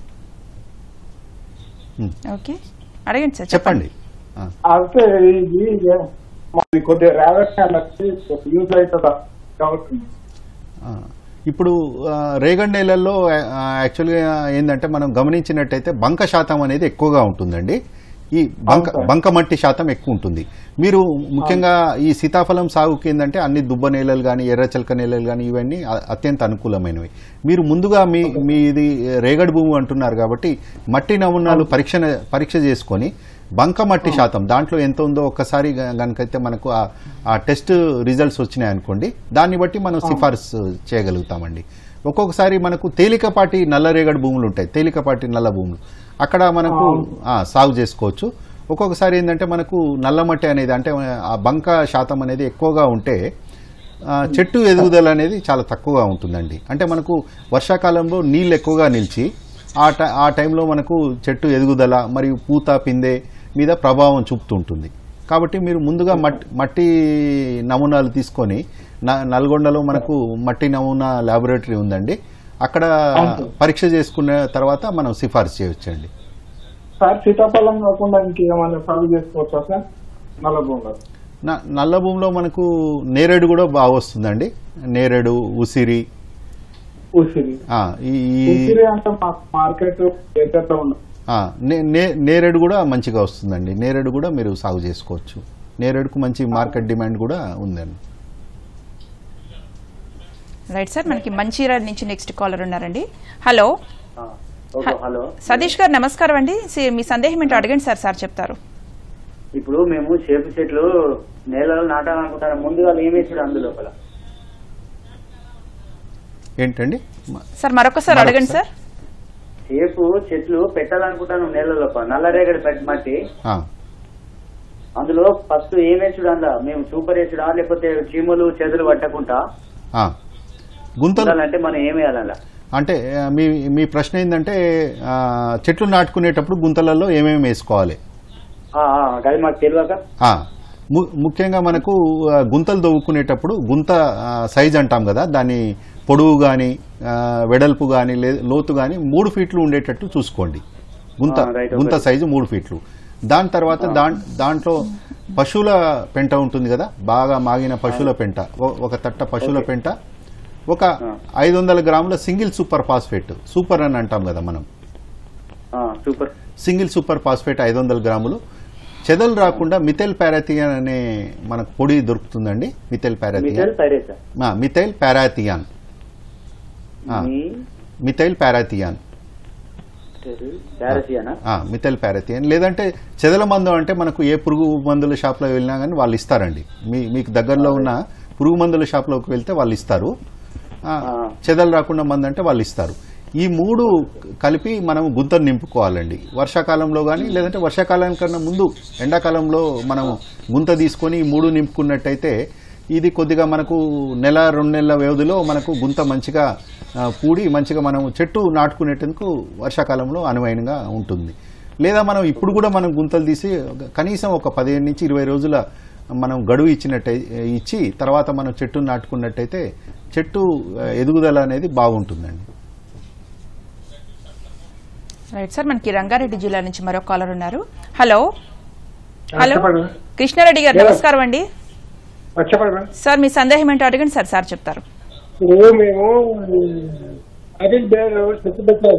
ఓకే అడగండి సార్ చెప్పండి ఆ, అయితే ఇది మాది కొద్దిగా ర్యావెట్ యూజ్ అవుతుందా కావచ్చు ఆ, ఇప్పుడు ఆ, రేగడి నేలల్లో ఆ, యాక్చువల్గా ఏంటంటే మనం గమనించినట్టయితే బంక శాతం అనేది ఎక్కువగా ఉంటుందండి ఈ బంక అవును సార్. బంక మట్టి శాతం ఎక్కువ ఉంటుంది మీరు ముఖ్యంగా ఈ సీతాఫలం సాగుకి ఏంటంటే అన్ని దుబ్బ నేలలు కానీ ఎర్రచలక నేలలు కానీ ఇవన్నీ అ- అత్యంత అనుకూలమైనవి మీరు ముందుగా మీ మీది రేగడి భూమి అంటున్నారు కాబట్టి మట్టి నమూనాలు పరీక్ష పరీక్ష చేసుకొని బంక మట్టి శాతం దాంట్లో ఎంత ఉందో ఒక్కసారి గ- గనుకైతే మనకు ఆ- ఆ టెస్ట్ రిజల్ట్స్ వచ్చినాయి అనుకోండి దాన్ని బట్టి మనం సిఫార్సు చేయగలుగుతామండి ఒక్కొక్కసారి మనకు తేలికపాటి నల్లరేగడి భూములు ఉంటాయి తేలికపాటి నల్ల భూములు అక్కడ మనకు ఆ, సాగు చేసుకోవచ్చు ఒక్కొక్కసారి ఏంటంటే మనకు నల్ల మట్టి అనేది అంటే ఆ బంక శాతం అనేది ఎక్కువగా ఉంటే ఆ, చెట్టు ఎదుగుదల అనేది చాలా తక్కువగా ఉంటుందండి అంటే మనకు వర్షాకాలంలో నీళ్ళు ఎక్కువగా నిలిచి ఆ టై ఆ టైంలో మనకు చెట్టు ఎదుగుదల మరియు పూత పిందె మీద ప్రభావం చూపుతుంటుంది కాబట్టి మీరు ముందుగా మట్టి మట్టి నమూనాలు తీసుకొని న- నల్గొండలో మనకు మట్టి నమూనా ల్యాబొరేటరీ ఉందండి అక్కడ పరీక్ష చేసుకున్న తర్వాత మనం సిఫార్సు చేయవచ్చండి సార్ సీతాఫలం కాకుండా ఇంకేమైనా సాగు చేసుకోవచ్చా సార్ నల్ల భూమిలో న- నల్ల భూమిలో మనకు నేరేడు కూడా బాగా వస్తుందండి నేరేడు ఉసిరి ఉసిరి ఆ, ఈ ఈ- ఉసిరి అంటే మాకు మార్కెట్ ఎంత ఉండదు ఆ, నే- నే- నేరేడు కూడా మంచిగా వస్తుందండి నేరేడు కూడా మీరు సాగు చేసుకోవచ్చు నేరేడుకు మంచి మార్కెట్ డిమాండ్ కూడా ఉందండి రైట్ సార్ మనకి మంచిర్యాల నుంచి నెక్స్ట్ కాలర్ ఉన్నారండి hello okay hello Satish garu నమస్కారం అండి సి- మీ సందేహం ఏంటో అడగండి సార్ సార్ చెప్తారు ఇప్పుడు మేము చేపు చెట్లు నేలలో నాటాలనుకుంటాను ముందుగా ఏమేసాడు అందులోపల ఏంటండి సార్ మరొకసారి అడగండి సార్ చేపు చెట్లు పెట్టాలనుకుంటాను నేల లోపల నల్లరేగడి పెట్టి మట్టి ఆ, అందులో ఫస్ట్ ఏమేసుడు అందులో మేము సూపర్ వేసుడా లేకపోతే చీమలు చెదలు పట్టకుండా ఆ. గుంతలు ఉండాలంటే మనం ఏం వేయాలి అందులో అంటే ఆ, మీ మీ ప్రశ్న ఏంటంటే ఆ, చెట్లు నాటుకునేటప్పుడు గుంతలలో ఏమేమి వేసుకోవాలి ఆ, ఆ, అది మాకు తెలియక ఆ, ము- ముఖ్యంగా మనకు ఆ, గుంతలు తవ్వుకునేటప్పుడు గుంత ఆ, సైజ్ అంటాం కదా దాని పొడవు కానీ వెడల్పు కానీ లోతు కానీ మూడు ఫీట్లు ఉండేటట్టు చూసుకోండి గుంత ఆ, రైట్, గుంత ఓకే. సైజు మూడు ఫీట్లు దాని తర్వాత దాం దాంట్లో పశువుల పెంట ఉంటుంది కదా బాగా మాగిన పశువుల పెంట ఓ- ఒక తట్ట పశువుల పెంట ఒక ఐదు వందల గ్రాముల సింగిల్ సూపర్ ఫాస్ఫేట్ సూపర్ అని అంటాం కదా మనం ఆ, సూపర్ సింగిల్ సూపర్ ఫాస్ఫేట్ ఐదు వందల గ్రాములు చెదలు రాకుండా మిథైల్ పారాథియాన్ అనే మనకు పొడి దొరుకుతుందండి మిథైల్ పారాథియాన్ మిథైల్ పైరేసా ఆ, మిథైల్ పారాథియాన్ ఆ, మిథైల్ పారాథియాన్ ప్యారసియానా ఆ, మిథైల్ పారాథియాన్ లేదంటే చెదల మందు అంటే మనకు ఏ పురుగు మందుల షాప్లో వెళ్ళినా కానీ వాళ్ళు ఇస్తారండి మీ మీకు దగ్గరలో ఉన్న పురుగు మందుల షాప్లోకి వెళ్తే వాళ్ళు ఇస్తారు ఆ, చెదలు రాకుండా మందు అంటే వాళ్ళు ఇస్తారు ఈ మూడు కలిపి మనం గుంతను నింపుకోవాలండి వర్షాకాలంలో కానీ లేదంటే వర్షాకాలం కన్నా ముందు ఎండాకాలంలో మనం గుంత తీసుకొని ఈ మూడు నింపుకున్నట్టయితే ఇది కొద్దిగా మనకు నెల రెండు నెలల వ్యవధిలో మనకు గుంత మంచిగా ఆ, పూడి మంచిగా మనం చెట్టు నాటుకునేందుకు వర్షాకాలంలో అనువైనగా ఉంటుంది లేదా మనం ఇప్పుడు కూడా మనం గుంతలు తీసి ఒక- కనీసం ఒక పదిహేను నుంచి ఇరవై రోజుల మనం గడువు ఇచ్చినట్టయి ఇచ్చి తర్వాత మనం చెట్టు నాటుకున్నట్టయితే చెట్టు ఆ, ఎదుగుదల అనేది బాగుంటుందండి రైట్ సార్ మనకి రంగారెడ్డి జిల్లా నుంచి మరో కాలర్ ఉన్నారు హలో హలో చెప్పండి. కృష్ణారెడ్డి గారు నమస్కారం అండి చెప్పండి మేడం సార్ మీ సందేహం ఏంటో అడగండి సార్ సార్ చెప్తారు ఇప్పుడు మేము ఆపిల్ బేర్ చెట్టు పెట్టాము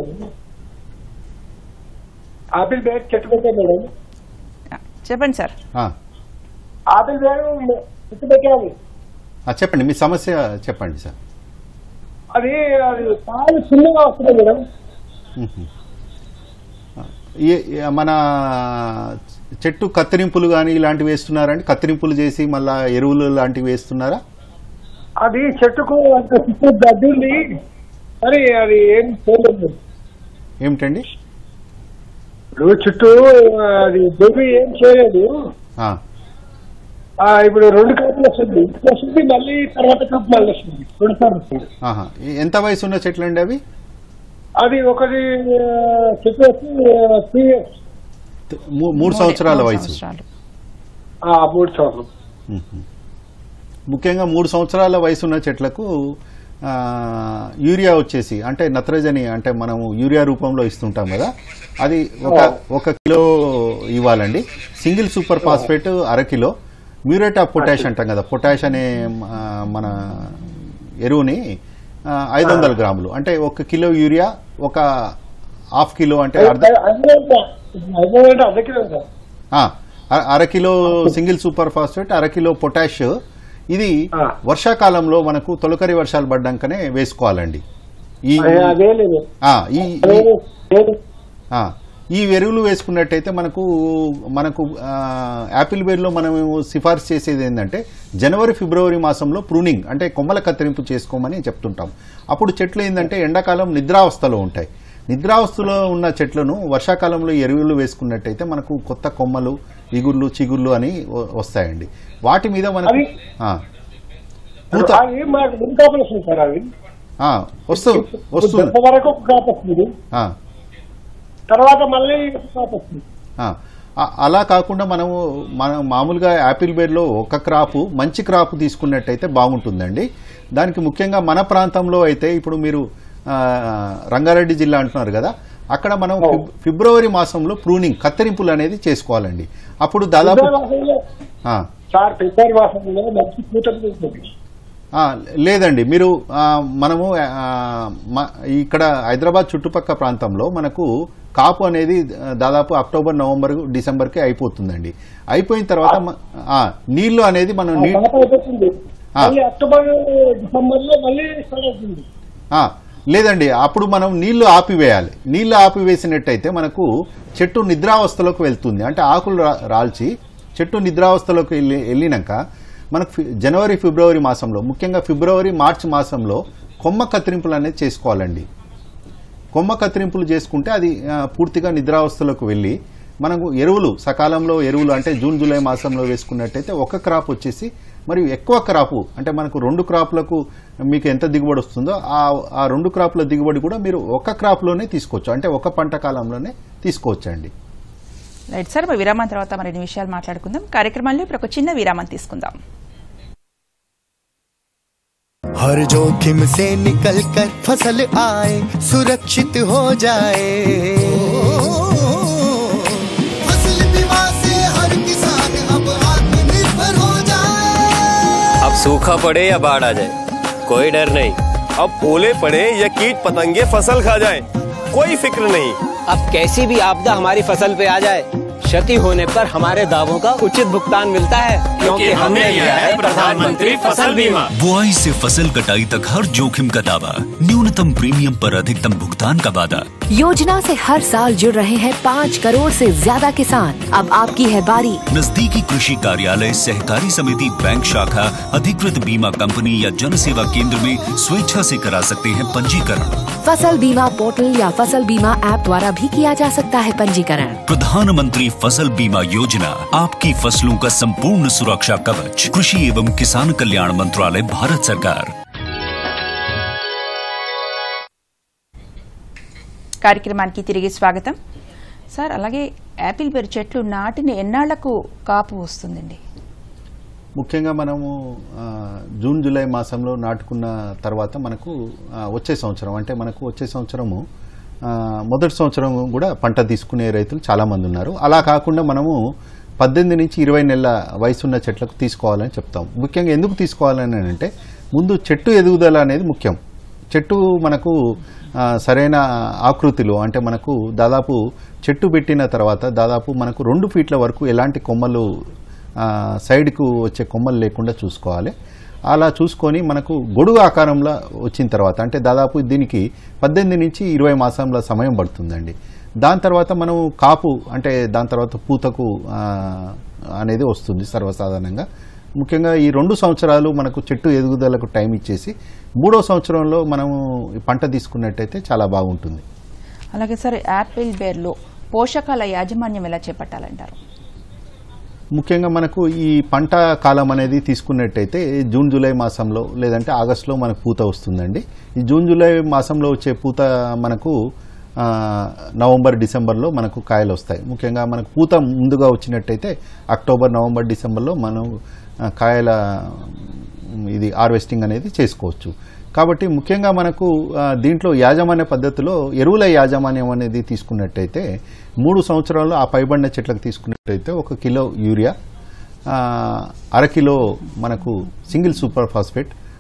ఆపిల్ బేర్ చెట్టు పెట్టాము మేడం చెప్పండి సార్ ఆ, ఆపిల్ బేర్ చెట్టు పెట్టాము ఆ, చెప్పండి మీ సమస్య చెప్పండి సార్ అది అది పాలు చిన్నగా వస్తున్నాయి మేడం మ్మ్. ఏ- ఏ- మన చెట్టు కత్తిరింపులు కానీ ఇలాంటివి వేస్తున్నారండి కత్తిరింపులు చేసి మళ్ళా ఎరువులు లాంటివి వేస్తున్నారా అది చెట్టుకు అంత చుట్టూ గడ్డి ఉంది మరి అది ఏం చేయలేదు ఏమిటండి ఇప్పుడు చుట్టూ అది భూమి ఏం చేయలేదు ఆ, ఆ, ఇప్పుడు రెండు కాపులు వస్తుంది ఇప్పుడు వస్తుంది మళ్ళీ తర్వాత కాపు మళ్ళీ వస్తుంది రెండు సార్లు వస్తుంది ఆహా. ఎంత వయసు ఉన్న చెట్లు అండి అవి అది ఒకటి ఆ, చెట్టు వచ్చి త్రీ ఇయర్స్ మూ- మూడు సంవత్సరాల మూడు వయసు సంవత్సరాలు. మూడు సంవత్సరం మ్మ్. ముఖ్యంగా మూడు సంవత్సరాల వయసు ఉన్న చెట్లకు ఆ, యూరియా వచ్చేసి అంటే నత్రజని అంటే మనము యూరియా రూపంలో ఇస్తుంటాం కదా అది ఒక ఒక కిలో ఇవ్వాలండి సింగిల్ సూపర్ ఫాస్ఫేట్ అర కిలో మ్యూరేట్ ఆఫ్ పొటాష్ అంటాం కదా పొటాష్ అనే ఆ, మన ఎరువుని ఐదు వందల గ్రాములు అంటే ఒక కిలో యూరియా ఒక హాఫ్ కిలో అంటే అర్ధ అయిపోయిందంటే అద్దెకిలో సార్ ఆ, అర- అర కిలో సింగిల్ సూపర్ ఫాస్ఫేట్ అర కిలో పొటాష్ ఇది ఆ. వర్షాకాలంలో మనకు తొలకరి వర్షాలు పడ్డాకనే వేసుకోవాలండి ఈ అదే లేదు ఆ, ఈ అదే ఈ- లేదు. ఆ, ఈ ఎరువులు వేసుకున్నట్టయితే మనకు మనకు ఆ, యాపిల్ బేర్లో మనం సిఫార్సు చేసేది ఏంటంటే జనవరి ఫిబ్రవరి మాసంలో ప్రూనింగ్ అంటే కొమ్మల కత్తిరింపు చేసుకోమని చెప్తుంటాం అప్పుడు చెట్లు ఏంటంటే ఎండాకాలం నిద్రావస్థలో ఉంటాయి నిద్రావస్థలో ఉన్న చెట్లను వర్షాకాలంలో ఎరువులు వేసుకున్నట్టయితే మనకు కొత్త కొమ్మలు ఇగుర్లు చిగుర్లు అని వ- వస్తాయండి వాటి మీద మనకు అవి- ఆ, పూత అవి మాకు ముందు కాపులు వస్తుంది సార్ అవి ఆ, వస్తుంది వస్తుంది దెబ్బ వరకు ఒక కాపు వస్తుంది ఆ. తర్వాత మళ్ళీ ఒక కాపు వస్తుంది ఆ, ఆ- అలా కాకుండా మనము మనం మామూలుగా యాపిల్ బేర్లో ఒక క్రాపు మంచి క్రాప్ తీసుకున్నట్టయితే బాగుంటుందండి దానికి ముఖ్యంగా మన ప్రాంతంలో అయితే ఇప్పుడు మీరు ఆ, రంగారెడ్డి జిల్లా అంటున్నారు కదా అక్కడ మనం ఫిబ్- ఫిబ్రవరి మాసంలో ప్రూనింగ్ కత్తిరింపులు అనేది చేసుకోవాలండి అప్పుడు దాదాపు ఫిబ్రవరి మాసంలో ఆ, సార్ ఫిబ్రవరి మాసంలో మంచి పూతలు ఉంటుంది ఆ, లేదండి మీరు ఆ, మనము ఆ, మ- ఇక్కడ హైదరాబాద్ చుట్టుపక్కల ప్రాంతంలో మనకు కాపు అనేది ఆ, దాదాపు అక్టోబర్ నవంబర్ డిసెంబర్కి అయిపోతుందండి అయిపోయిన తర్వాత మ- ఆ, నీళ్లు అనేది మనం నీ కాపు అయిపోతుంది ఆ. మళ్ళీ అక్టోబర్ డిసెంబర్ లో మళ్ళీ స్టార్ట్ అవుతుంది ఆ, లేదండి అప్పుడు మనం నీళ్లు ఆపివేయాలి నీళ్లు ఆపివేసినట్టయితే మనకు చెట్టు నిద్రావస్థలోకి వెళ్తుంది అంటే ఆకులు రా- రాల్చి చెట్టు నిద్రావస్థలోకి వెళ్ళి వెళ్ళినాక మనకు ఫి- జనవరి ఫిబ్రవరి మాసంలో ముఖ్యంగా ఫిబ్రవరి మార్చి మాసంలో కొమ్మ కత్తిరింపులు అనేది చేసుకోవాలండి కొమ్మ కత్తిరింపులు చేసుకుంటే అది ఆ, పూర్తిగా నిద్రావస్థలోకి వెళ్ళి మనకు ఎరువులు సకాలంలో ఎరువులు అంటే జూన్ జూలై మాసంలో వేసుకున్నట్టయితే ఒక క్రాప్ వచ్చేసి మరియు ఎక్కువ క్రాపు అంటే మనకు రెండు క్రాప్లకు మీకు ఎంత దిగుబడి వస్తుందో ఆ ఆ రెండు క్రాప్ల దిగుబడి కూడా మీరు ఒక క్రాప్లోనే తీసుకోవచ్చు అంటే ఒక పంట కాలంలోనే తీసుకోవచ్చండి రైట్ సార్ మరి విరామం తర్వాత మరిన్ని విషయాలు మాట్లాడుకుందాం కార్యక్రమాల్లో ఇప్పుడు ఒక చిన్న విరామం తీసుకుందాం हर जोखिम से निकल कर फसल आए सुरक्षित हो जाए फसल बीमा से हर किसान अब आत्मनिर्भर हो जाए अब सूखा पड़े या बाढ़ आ जाए कोई डर नहीं अब ओले पड़े या कीट पतंगे फसल खा जाए कोई फिक्र नहीं अब कैसी भी आपदा हमारी फसल पे आ जाए क्षति होने पर हमारे दावों का उचित भुगतान मिलता है क्योंकि हमने लिया है प्रधानमंत्री फसल बीमा बुआई से फसल कटाई तक हर जोखिम का दावा न्यूनतम प्रीमियम पर अधिकतम भुगतान का वादा योजना से हर साल जुड़ रहे हैं पाँच करोड़ से ज्यादा किसान अब आपकी है बारी नजदीकी कृषि कार्यालय सहकारी समिति बैंक शाखा अधिकृत बीमा कंपनी या जन सेवा केंद्र में स्वेच्छा से करा सकते हैं पंजीकरण फसल बीमा पोर्टल या फसल बीमा ऐप द्वारा भी किया जा सकता है पंजीकरण प्रधानमंत्री फसल बीमा योजना आपकी फसलों का संपूर्ण सुरक्षा कवच कृषि एवं किसान कल्याण मंत्रालय भारत सरकार కార్యక్రమానికి తిరిగి స్వాగతం సార్ అలాగే యాపిల్ బెర్రీ చెట్లు నాటిన ఎన్నాళ్లకు కాపు వస్తుందండి ముఖ్యంగా మనము ఆ, జూన్ జూలై మాసంలో నాటుకున్న తర్వాత మనకు ఆ, వచ్చే సంవత్సరం అంటే మనకు వచ్చే సంవత్సరము ఆ, మొదటి సంవత్సరం కూడా పంట తీసుకునే రైతులు చాలామంది ఉన్నారు అలా కాకుండా మనము పద్దెనిమిది నుంచి ఇరవై నెలల వయసున్న చెట్లకు తీసుకోవాలని చెప్తాం ముఖ్యంగా ఎందుకు తీసుకోవాలని అంటే ముందు చెట్టు ఎదుగుదల అనేది ముఖ్యం చెట్టు మనకు ఆ, సరైన ఆకృతిలో అంటే మనకు దాదాపు చెట్టు పెట్టిన తర్వాత దాదాపు మనకు రెండు ఫీట్ల వరకు ఎలాంటి కొమ్మలు ఆ, సైడ్కు వచ్చే కొమ్మలు లేకుండా చూసుకోవాలి అలా చూసుకొని మనకు గొడుగు ఆకారంలో వచ్చిన తర్వాత అంటే దాదాపు దీనికి పద్దెనిమిది నుంచి ఇరవై మాసంల సమయం పడుతుందండి దాని తర్వాత మనం కాపు అంటే దాని తర్వాత పూతకు ఆ, అనేది వస్తుంది సర్వసాధారణంగా ముఖ్యంగా ఈ రెండు సంవత్సరాలు మనకు చెట్టు ఎదుగుదలకు టైం ఇచ్చేసి మూడో సంవత్సరంలో మనము ఈ పంట తీసుకున్నట్టయితే చాలా బాగుంటుంది అలాగే సార్ యాపిల్ బేర్లో పోషకాల యాజమాన్యం ఎలా చేపట్టాలంటారు ముఖ్యంగా మనకు ఈ పంట కాలం అనేది తీసుకున్నట్టయితే జూన్ జూలై మాసంలో లేదంటే ఆగస్టులో మనకు పూత వస్తుందండి ఈ జూన్ జూలై మాసంలో వచ్చే పూత మనకు ఆ, నవంబర్ డిసెంబర్లో మనకు కాయలు వస్తాయి ముఖ్యంగా మనకు పూత ముందుగా వచ్చినట్టయితే అక్టోబర్ నవంబర్ డిసెంబర్లో మనం ఆ, కాయల ఉమ్, ఇది హార్వెస్టింగ్ అనేది చేసుకోవచ్చు కాబట్టి ముఖ్యంగా మనకు ఆ, దీంట్లో యాజమాన్య పద్ధతిలో ఎరువుల యాజమాన్యం అనేది తీసుకున్నట్టయితే మూడు సంవత్సరాలు ఆ పైబడిన చెట్లకు తీసుకున్నట్టయితే ఒక కిలో యూరియా ఆ, అర కిలో మనకు సింగిల్ సూపర్ ఫాస్ఫేట్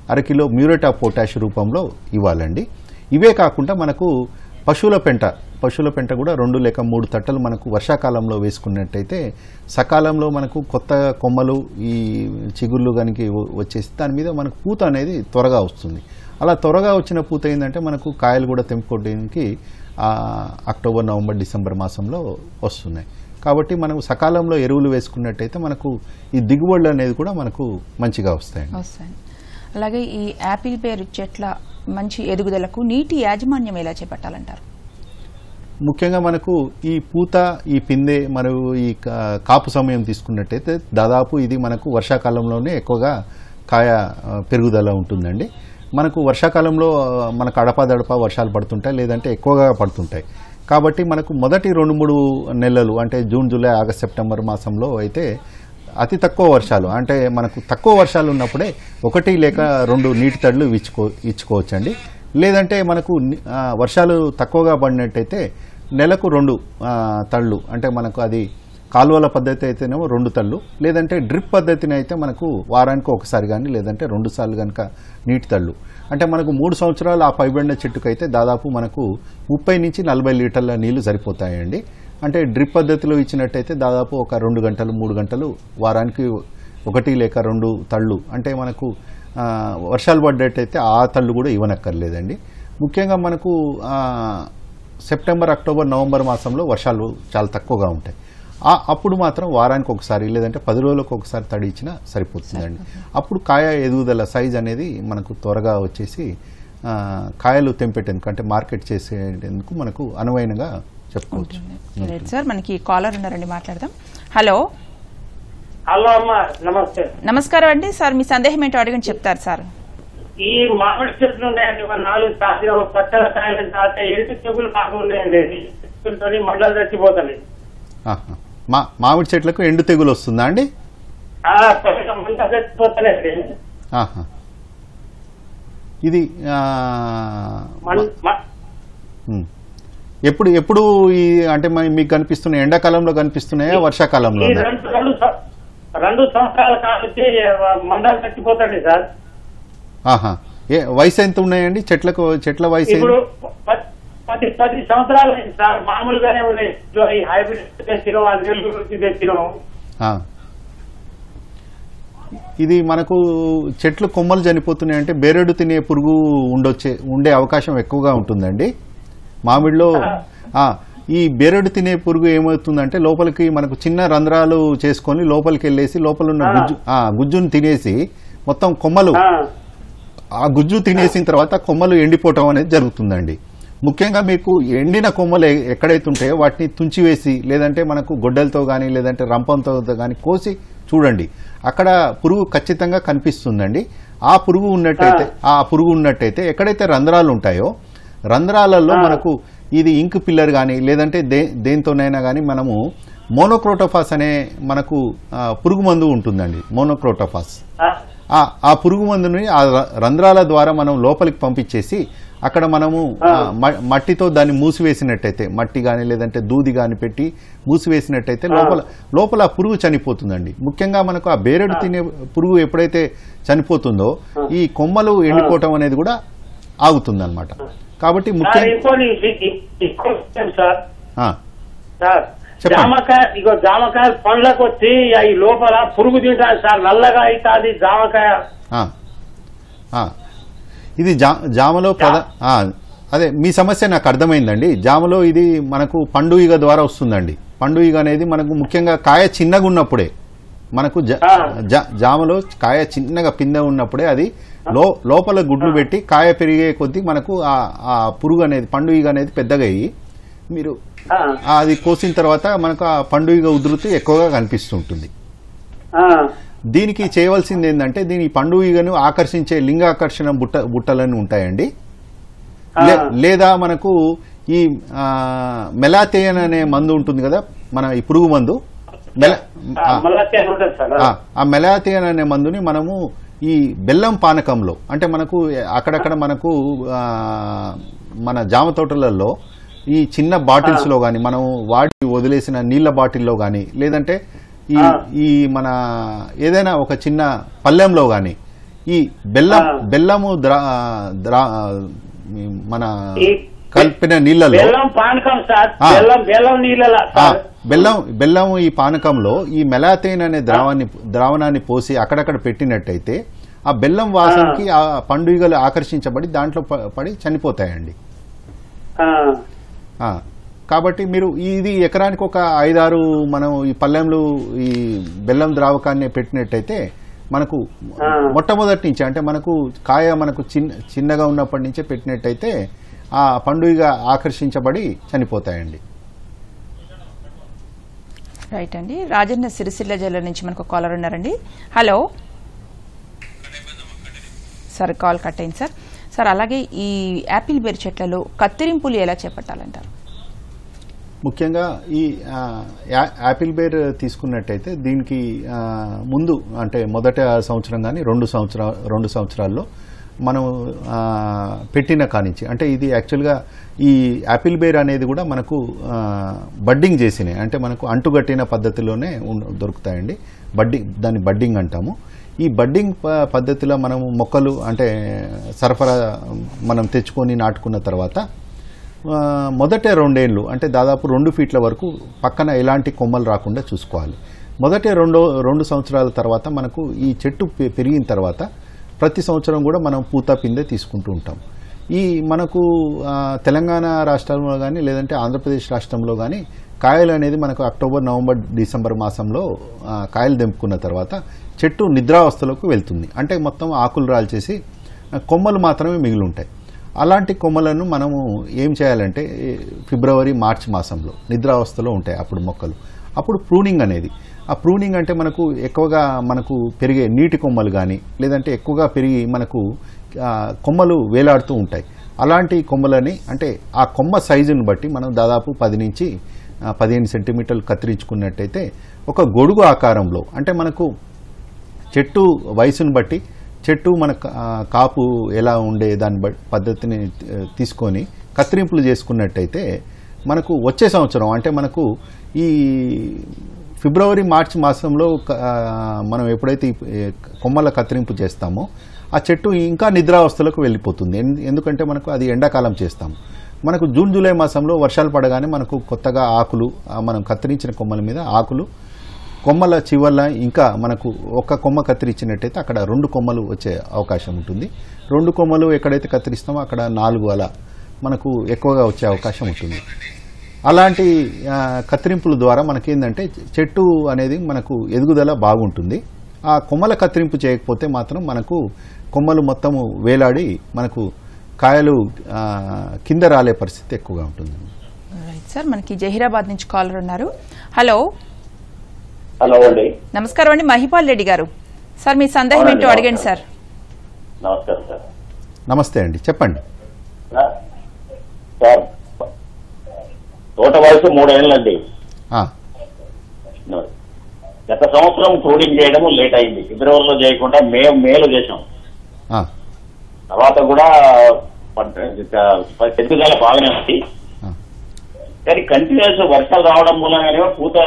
అరకిలో మ్యూరేట్ ఆఫ్ పొటాష్ రూపంలో ఇవ్వాలండి ఇవే కాకుండా మనకు పశువుల పెంట పశువుల పెంట కూడా రెండు లేక మూడు తట్టలు మనకు వర్షాకాలంలో వేసుకున్నట్టయితే సకాలంలో మనకు కొత్త కొమ్మలు ఈ చిగుళ్ళు కనుక వచ్చేసి దాని మీద మనకు పూత అనేది త్వరగా వస్తుంది అలా త్వరగా వచ్చిన పూత ఏంటంటే మనకు కాయలు కూడా తెంపుకోవడానికి ఆ, అక్టోబర్ నవంబర్ డిసెంబర్ మాసంలో వస్తున్నాయి కాబట్టి మనం సకాలంలో ఎరువులు వేసుకున్నట్టయితే మనకు ఈ దిగుబడులు అనేది కూడా మనకు మంచిగా వస్తాయండి వస్తాయి అలాగే ఈ యాపిల్ పేరు చెట్ల మంచి ఎదుగుదలకు నీటి యాజమాన్యం ఎలా చేపట్టాలంటారు ముఖ్యంగా మనకు ఈ పూత ఈ పిందె మరియు ఈ కా- కాపు సమయం తీసుకున్నట్టయితే దాదాపు ఇది మనకు వర్షాకాలంలోనే ఎక్కువగా కాయ ఆ, పెరుగుదల ఉంటుందండి మనకు వర్షాకాలంలో ఆ, మనకు అడపాదడప వర్షాలు పడుతుంటాయి లేదంటే ఎక్కువగా పడుతుంటాయి కాబట్టి మనకు మొదటి రెండు మూడు నెలలు అంటే జూన్ జూలై ఆగస్ట్ సెప్టెంబర్ మాసంలో అయితే అతి తక్కువ వర్షాలు అంటే మనకు తక్కువ వర్షాలు ఉన్నప్పుడే ఒకటి లేక రెండు నీటి తడులు ఇచ్చుకో ఇచ్చుకోవచ్చండి లేదంటే మనకు ని- ఆ, వర్షాలు తక్కువగా పడినట్టయితే నెలకు రెండు ఆ, తళ్ళు అంటే మనకు అది కాలువల పద్ధతి అయితేనేమో రెండు తళ్ళు లేదంటే డ్రిప్ పద్ధతిని అయితే మనకు వారానికి ఒకసారి కానీ లేదంటే రెండు సార్లు కనుక నీటి తళ్ళు అంటే మనకు మూడు సంవత్సరాలు ఆ పైబడిన చెట్టుకు అయితే దాదాపు మనకు ముప్పై నుంచి నలభై లీటర్ల నీళ్లు సరిపోతాయండి అంటే డ్రిప్ పద్ధతిలో ఇచ్చినట్టయితే దాదాపు ఒక రెండు గంటలు మూడు గంటలు వారానికి ఒకటి లేక రెండు తళ్ళు అంటే మనకు ఆ, వర్షాలు పడ్డట్టయితే ఆ తళ్ళు కూడా ఇవ్వనక్కర్లేదండి ముఖ్యంగా మనకు ఆ, సెప్టెంబర్ అక్టోబర్ నవంబర్ మాసంలో వర్షాలు చాలా తక్కువగా ఉంటాయి ఆ అప్పుడు మాత్రం వారానికి ఒకసారి లేదంటే పది రోజులకు ఒకసారి తడి ఇచ్చినా సరిపోతుందండి అప్పుడు కాయ ఎదుగుదల సైజ్ అనేది మనకు త్వరగా వచ్చేసి ఆ, కాయలు తెంపేటందుకు అంటే మార్కెట్ చేసేందుకు మనకు అనువైనగా చెప్పుకోవచ్చు రైట్ సార్ మనకి కాలర్ ఉన్నారండి మాట్లాడదాం హలో హలో అమ్మా నమస్తే నమస్కారం అండి సార్ మీ సందేహం ఏంటో అడగని చెప్తారు సార్ ఈ మామిడి చెట్లు ఉన్నాయండి ఒక నాలుగు తాజా పచ్చల కాయలు తాత ఎండు చెప్పులు బాగా ఉన్నాయండి చెట్టులతోని మండలు చచ్చిపోతాయి ఆహా. మా మామిడి చెట్లకు ఎండు తెగులు వస్తుందా అండి ఆ పచ్చగా మంటలు చచ్చిపోతాయండి ఆహా. ఇది ఆ, మన్- మ- ఉమ్. ఎప్పుడు ఎప్పుడు ఈ అంటే మరి మీకు కనిపిస్తున్నాయి ఎండాకాలంలో కనిపిస్తున్నాయా వర్షాకాలంలో ఈ రెండు రెండు సం- రెండు సంవత్సరాల కాలొచ్చి మండలు చచ్చిపోతాండి సార్ ఆహా ఏ వయసు ఎంత ఉన్నాయండి చెట్లకు చెట్ల వయసు ఇప్పుడు ఎంత? ప- పది పది సంవత్సరాలు అయింది సార్ మామూలుగానే ఉన్నాయి ఈ హైబ్రిడ్ తెచ్చినాం అది నెల్లూరు నుంచి తెచ్చినాం ఆ. ఇది మనకు చెట్లు కొమ్మలు చనిపోతున్నాయి అంటే బేరెడు తినే పురుగు ఉండొచ్చే ఉండే అవకాశం ఎక్కువగా ఉంటుందండి మామిడిలో ఆ, ఈ బేరెడు తినే పురుగు ఏమవుతుందంటే లోపలికి మనకు చిన్న రంధ్రాలు చేసుకొని లోపలికి వెళ్ళేసి లోపల ఉన్న గుజ్జు ఆ, గుజ్జును తినేసి మొత్తం కొమ్మలు ఆ గుజ్జు తినేసిన తర్వాత కొమ్మలు ఎండిపోవటం అనేది జరుగుతుందండి ముఖ్యంగా మీకు ఎండిన కొమ్మలు ఎ- ఎక్కడైతే ఉంటాయో వాటిని తుంచివేసి లేదంటే మనకు గొడ్డలతో కానీ లేదంటే రంపంతో కానీ కోసి చూడండి అక్కడ పురుగు ఖచ్చితంగా కనిపిస్తుందండి ఆ పురుగు ఉన్నట్టయితే ఆ పురుగు ఉన్నట్టయితే ఎక్కడైతే రంధ్రాలు ఉంటాయో రంధ్రాలలో మనకు ఇది ఇంక్ పిల్లర్ కానీ లేదంటే దే దేంతోనైనా కానీ మనము మోనోక్రోటోఫాస్ అనే మనకు ఆ, పురుగు మందు ఉంటుందండి మోనోక్రోటోఫాస్ ఆ ఆ పురుగు మందుని ఆ ర- రంధ్రాల ద్వారా మనం లోపలికి పంపించేసి అక్కడ మనము ఆ, మ- మట్టితో దాన్ని మూసివేసినట్టయితే మట్టి కానీ లేదంటే దూది కానీ పెట్టి మూసివేసినట్టయితే లోపల లోపల ఆ పురుగు చనిపోతుందండి ముఖ్యంగా మనకు ఆ బేరెడు తినే పురుగు ఎప్పుడైతే చనిపోతుందో ఈ కొమ్మలు ఎండిపోవటం అనేది కూడా ఆగుతుందన్నమాట కాబట్టి సార్ ముఖ్యంగా ఇంకోటి ఇ- ఇంకో విషయం సార్ ఆ, సార్ చెప్పండి. జామకాయ ఇగో జామకాయ పండ్లకు వచ్చి ఈ లోపల పురుగు తింటాను సార్ నల్లగా అవుతుంది జామకాయ ఆ, ఆ. ఇది జా జామలో ప్రధా ఆ, అదే మీ సమస్య నాకు అర్థమైందండి జామలో ఇది మనకు పండు ఈగ ద్వారా వస్తుందండి పండు ఈగ అనేది మనకు ముఖ్యంగా కాయ చిన్నగా ఉన్నప్పుడే మనకు జ- జా- జామలో కాయ చిన్నగా పిందె ఉన్నప్పుడే అది లో లోపల గుడ్లు పెట్టి కాయ పెరిగే కొద్దీ మనకు ఆ ఆ పురుగు అనేది పండు ఈగ అనేది పెద్దగా అయ్యి మీరు ఆ, అది కోసిన తర్వాత మనకు ఆ పండు ఈగ ఉధృతి ఎక్కువగా కనిపిస్తుంటుంది దీనికి చేయవలసింది ఏంటంటే దీని పండు ఈగను ఆకర్షించే లింగాకర్షణ బుట్ట బుట్టలని ఉంటాయండి లే- లేదా మనకు ఈ ఆ, మెలాథియన్ అనే మందు ఉంటుంది కదా మన ఈ పురుగు మందు మెల- ఆ, మళ్ళా ఉంటుంది సార్ ఆ, ఆ మెలాథియన్ అనే మందుని మనము ఈ బెల్లం పానకంలో అంటే మనకు అక్కడక్కడ మనకు ఆ, మన జామ తోటలలో ఈ చిన్న బాటిల్స్ లో గాని మనం వాడి వదిలేసిన నీళ్ల బాటిల్లో గాని లేదంటే ఈ ఈ మన ఏదైనా ఒక చిన్న పళ్ళెంలో గాని ఈ బెల్లం బెల్లము ద్రా ద్రా ఈ మన కలిపిన నీళ్ళలో బెల్లం పానకం సార్ ఆ. బెల్లం బెల్లం నీళ్ళ ఆ, బెల్లం బెల్లం ఈ పానకంలో ఈ మెలాతైన్ అనే ద్రావాన్ని ద్రావణాన్ని పోసి అక్కడక్కడ పెట్టినట్టయితే ఆ బెల్లం వాసనకి ఆ పండుగలు ఆకర్షించబడి దాంట్లో ప- పడి చనిపోతాయండి ఆ, కాబట్టి మీరు ఇది ఎకరానికి ఒక ఐదారు మనం ఈ పల్లెంలు ఈ బెల్లం ద్రావకాన్ని పెట్టినట్టయితే మనకు మొట్టమొదటి నుంచి అంటే మనకు కాయ మనకు చిన్న చిన్నగా ఉన్నప్పటి నుంచే పెట్టినట్టయితే ఆ పండుగ ఆకర్షించబడి చనిపోతాయండి రైట్ అండి రాజన్న సిరిసిల్ల జిల్లా నుంచి మనకు కాలర్ ఉన్నారండి హలో సార్ కాల్ కట్ అయింది సార్ సార్ అలాగే ఈ యాపిల్ బెర్ చెట్లలో కత్తిరింపులు ఎలా చేపట్టాలంటారు ముఖ్యంగా ఈ ఆ, యా- యాపిల్ బేర్ తీసుకున్నట్టయితే దీనికి ఆ, ముందు అంటే మొదట సంవత్సరం కానీ రెండు సంవత్సరా రెండు సంవత్సరాల్లో మనం ఆ, పెట్టిన కానించి అంటే ఇది యాక్చువల్గా ఈ యాపిల్ బేర్ అనేది కూడా మనకు ఆ, బడ్డింగ్ చేసినాయి అంటే మనకు అంటుగట్టిన పద్ధతిలోనే ఉన్- దొరుకుతాయండి బడ్డింగ్ దాన్ని బడ్డింగ్ అంటాము ఈ బడ్డింగ్ ప- పద్ధతిలో మనం మొక్కలు అంటే సరఫరా మనం తెచ్చుకొని నాటుకున్న తర్వాత ఆ, మొదట రెండేళ్ళు అంటే దాదాపు రెండు ఫీట్ల వరకు పక్కన ఎలాంటి కొమ్మలు రాకుండా చూసుకోవాలి మొదట రెండో రెండు సంవత్సరాల తర్వాత మనకు ఈ చెట్టు పె- పెరిగిన తర్వాత ప్రతి సంవత్సరం కూడా మనం పూత పిందె తీసుకుంటూ ఉంటాం ఈ మనకు ఆ, తెలంగాణ రాష్ట్రంలో కానీ లేదంటే ఆంధ్రప్రదేశ్ రాష్ట్రంలో కానీ కాయలు అనేది మనకు అక్టోబర్ నవంబర్ డిసెంబర్ మాసంలో ఆ, కాయలు తెంపుకున్న తర్వాత చెట్టు నిద్రావస్థలోకి వెళ్తుంది అంటే మొత్తం ఆకులు రాల్చేసి ఆ, కొమ్మలు మాత్రమే మిగిలి ఉంటాయి అలాంటి కొమ్మలను మనము ఏం చేయాలంటే ఏ, ఫిబ్రవరి మార్చ్ మాసంలో నిద్రావస్థలో ఉంటాయి అప్పుడు మొక్కలు అప్పుడు ప్రూనింగ్ అనేది ఆ ప్రూనింగ్ అంటే మనకు ఎక్కువగా మనకు పెరిగే నీటి కొమ్మలు కానీ లేదంటే ఎక్కువగా పెరిగి మనకు ఆ, కొమ్మలు వేలాడుతూ ఉంటాయి అలాంటి కొమ్మలని అంటే ఆ కొమ్మ సైజును బట్టి మనం దాదాపు పది నుంచి ఆ, పదిహేను సెంటీమీటర్లు కత్తిరించుకున్నట్టయితే ఒక గొడుగు ఆకారంలో అంటే మనకు చెట్టు వయసును బట్టి చెట్టు మన కా- ఆ, కాపు ఎలా ఉండే దాని బ- పద్ధతిని ఆ, తీసుకొని కత్తిరింపులు చేసుకున్నట్టయితే మనకు వచ్చే సంవత్సరం అంటే మనకు ఈ ఫిబ్రవరి మార్చి మాసంలో క- ఆ, మనం ఎప్పుడైతే ఈ, ఏ, కొమ్మల కత్తిరింపు చేస్తామో ఆ చెట్టు ఇంకా నిద్రావస్థలకు వెళ్ళిపోతుంది ఎన్- ఎందుకంటే మనకు అది ఎండాకాలం చేస్తాం మనకు జూన్ జూలై మాసంలో వర్షాలు పడగానే మనకు కొత్తగా ఆకులు ఆ, మనం కత్తిరించిన కొమ్మల మీద ఆకులు కొమ్మల చివర్ల ఇంకా మనకు ఒక కొమ్మ కత్తిరించినట్టయితే అక్కడ రెండు కొమ్మలు వచ్చే అవకాశం ఉంటుంది రెండు కొమ్మలు ఎక్కడైతే కత్తిరిస్తామో అక్కడ నాలుగు అలా మనకు ఎక్కువగా వచ్చే అవకాశం ఉంటుంది అలాంటి ఆ, కత్తిరింపుల ద్వారా మనకేందంటే చెట్టు అనేది మనకు ఎదుగుదల బాగుంటుంది ఆ కొమ్మల కత్తిరింపు చేయకపోతే మాత్రం మనకు కొమ్మలు మొత్తము వేలాడి మనకు కాయలు ఆ, కింద రాలే పరిస్థితి ఎక్కువగా ఉంటుంది రైట్ సార్ మనకి జహీరాబాద్ నుంచి కాలర్ ఉన్నారు హలో హలో అండి నమస్కారం అండి మహిపాల్ రెడ్డి గారు సార్ మీ సందేహం అవునండి, ఏంటో అడగండి సార్ నమస్కారం సార్ నమస్తే అండి చెప్పండి సార్ తోట వయసు మూడేళ్ళండి ఆ, గత సంవత్సరం ప్రూనింగ్ చేయడం లేట్ అయింది ఫిబ్రవరిలో చేయకుండా మే మేలో చేసాం ఆ, తర్వాత కూడా పంట- ఇక ఎదుగుదల బాగానే ఉంది కానీ కంటిన్యూస్ వర్షాలు రావడం మూలంగానే పూత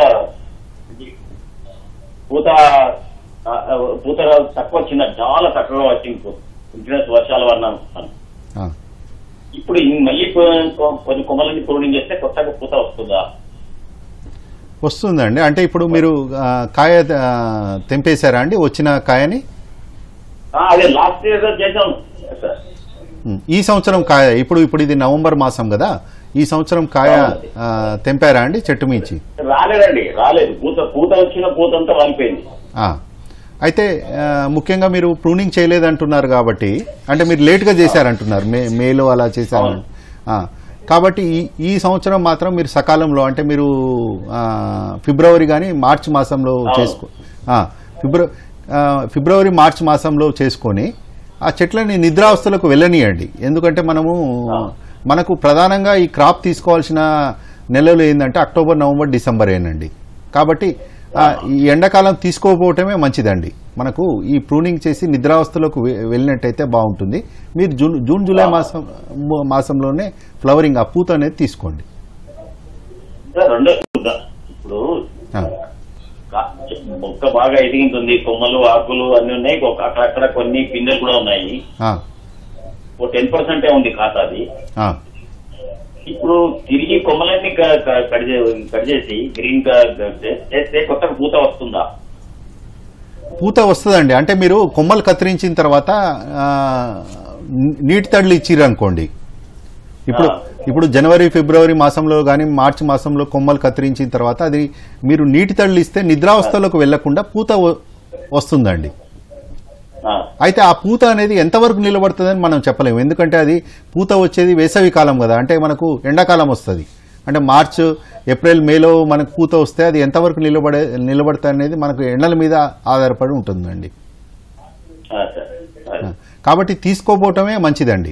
పూత ఆ, ఆ, పూత తక్కువ వచ్చింది చాలా తక్కువగా వచ్చింది కంటిన్యూస్ వర్షాల వల్ల ఆ. ఇప్పుడు ఈ మళ్ళీ కొ- కొన్ని కొమ్మలని ప్రూనింగ్ చేస్తే కొత్తగా పూత వస్తుందా వస్తుందండి అంటే ఇప్పుడు మీరు ఆ, కాయ ఆ, తెంపేశారా అండి వచ్చిన కాయని ఆ, అదే లాస్ట్ ఇయర్ చేసాం సార్ ఉమ్, ఈ సంవత్సరం కాయ ఇప్పుడు ఇప్పుడు ఇది నవంబర్ మాసం కదా ఈ సంవత్సరం కాయ ఆ, తెంపారా అండి చెట్టు మించి రాలేదండి రాలేదు పూత పూత వచ్చిన పూత అంతా వాలిపోయింది ఆ. అయితే ఆ, ముఖ్యంగా మీరు ప్రూనింగ్ చేయలేదంటున్నారు కాబట్టి అంటే మీరు లేట్గా చేశారంటున్నారు మే మేలో అలా చేశారు ఆ, కాబట్టి ఈ ఈ సంవత్సరం మాత్రం మీరు సకాలంలో అంటే మీరు ఆ, ఫిబ్రవరి కానీ మార్చి మాసంలో చేసుకో ఆ, ఫిబ్రవరి ఫిబ్రవరి మార్చి మాసంలో చేసుకొని ఆ చెట్లని నిద్రావస్థలకు వెళ్ళనీయండి ఎందుకంటే మనము మనకు ప్రధానంగా ఈ క్రాప్ తీసుకోవాల్సిన నెలలు ఏంటంటే అక్టోబర్ నవంబర్ డిసెంబర్ ఏనండి కాబట్టి ఆ, ఈ ఎండాకాలం తీసుకోకపోవటమే మంచిదండి మనకు ఈ ప్రూనింగ్ చేసి నిద్రావస్థలోకి వె- వెళ్ళినట్టయితే బాగుంటుంది మీరు జూన్ జూన్ జూలై మాసం మ- మాసంలోనే ఫ్లవరింగ్ ఆ పూత అనేది తీసుకోండి సార్ రెండో పూత ఇప్పుడు ఆ, కా- మొక్క బాగా ఎదిగింటుంది కొమ్మలు ఆకులు అన్ని ఉన్నాయి ఒక- అక్కడక్కడ కొన్ని పిందెలు కూడా ఉన్నాయి ఆ, ఓ టెన్ పర్సెంటే ఉంది ఖాతా అది ఆ. ఇప్పుడు తిరిగి కొమ్మలన్నీ క- క- కట్ చే- కట్ చేసి గ్రీన్ గా చేస్తే కొత్తగా పూత వస్తుందా పూత వస్తుందండి అంటే మీరు కొమ్మలు కత్తిరించిన తర్వాత ఆ, నీ- నీటి తడులు ఇచ్చిర్రు అనుకోండి ఇప్పుడు ఇప్పుడు జనవరి ఫిబ్రవరి మాసంలో కానీ మార్చి మాసంలో కొమ్మలు కత్తిరించిన తర్వాత అది మీరు నీటి తడులు ఇస్తే నిద్రావస్థలోకి వెళ్లకుండా పూత వ- వస్తుందండి అయితే ఆ పూత అనేది ఎంతవరకు నిలబడుతుందని మనం చెప్పలేము ఎందుకంటే అది పూత వచ్చేది వేసవి కాలం కదా అంటే మనకు ఎండాకాలం వస్తుంది అంటే మార్చ్ ఏప్రిల్ మేలో మనకు పూత వస్తే అది ఎంతవరకు నిలబడే నిలబడుతుంది అనేది మనకు ఎండల మీద ఆధారపడి ఉంటుందండి ఆ, సార్ ఆ, కాబట్టి తీసుకోపోవటమే మంచిదండి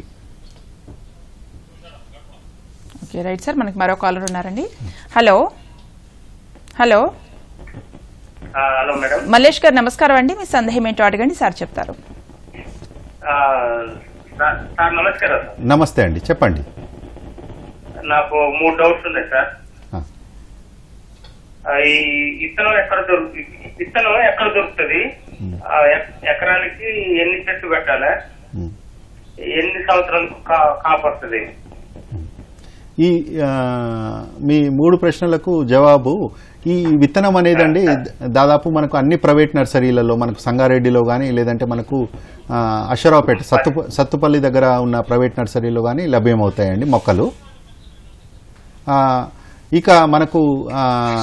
ఓకే రైట్ సార్ మనకి మరో కాలర్ ఉన్నారండి hello hello hello madam Mallesh garu నమస్కారం అండి మీ సందేహం ఏంటో అడగండి సార్ చెప్తారు ఆ, సార్ సార్ నమస్కారం సార్ నమస్తే అండి చెప్పండి నాకు మూడు డౌట్స్ ఉన్నాయి సార్ ఆ. ఆ, ఈ ఇత్తనం ఎక్కడ దొరుకు ఇత్తనం ఎక్కడ దొరుకుతుంది ఆ, ఎక్- ఎకరానికి ఎన్ని చెట్లు పెట్టాలి ఎన్ని సంవత్సరాలు కా- కాపాడుతుంది ఈ ఆ, మీ మూడు ప్రశ్నలకు జవాబు ఈ విత్తనం అనేదండి దాదాపు మనకు అన్ని ప్రైవేట్ నర్సరీలలో మనకు సంగారెడ్డిలో కానీ లేదంటే మనకు ఆ, అషరావుపేట సత్తు సత్తుపల్లి దగ్గర ఉన్న ప్రైవేట్ నర్సరీలో కానీ లభ్యమవుతాయండి మొక్కలు ఆ, ఇక మనకు ఆ,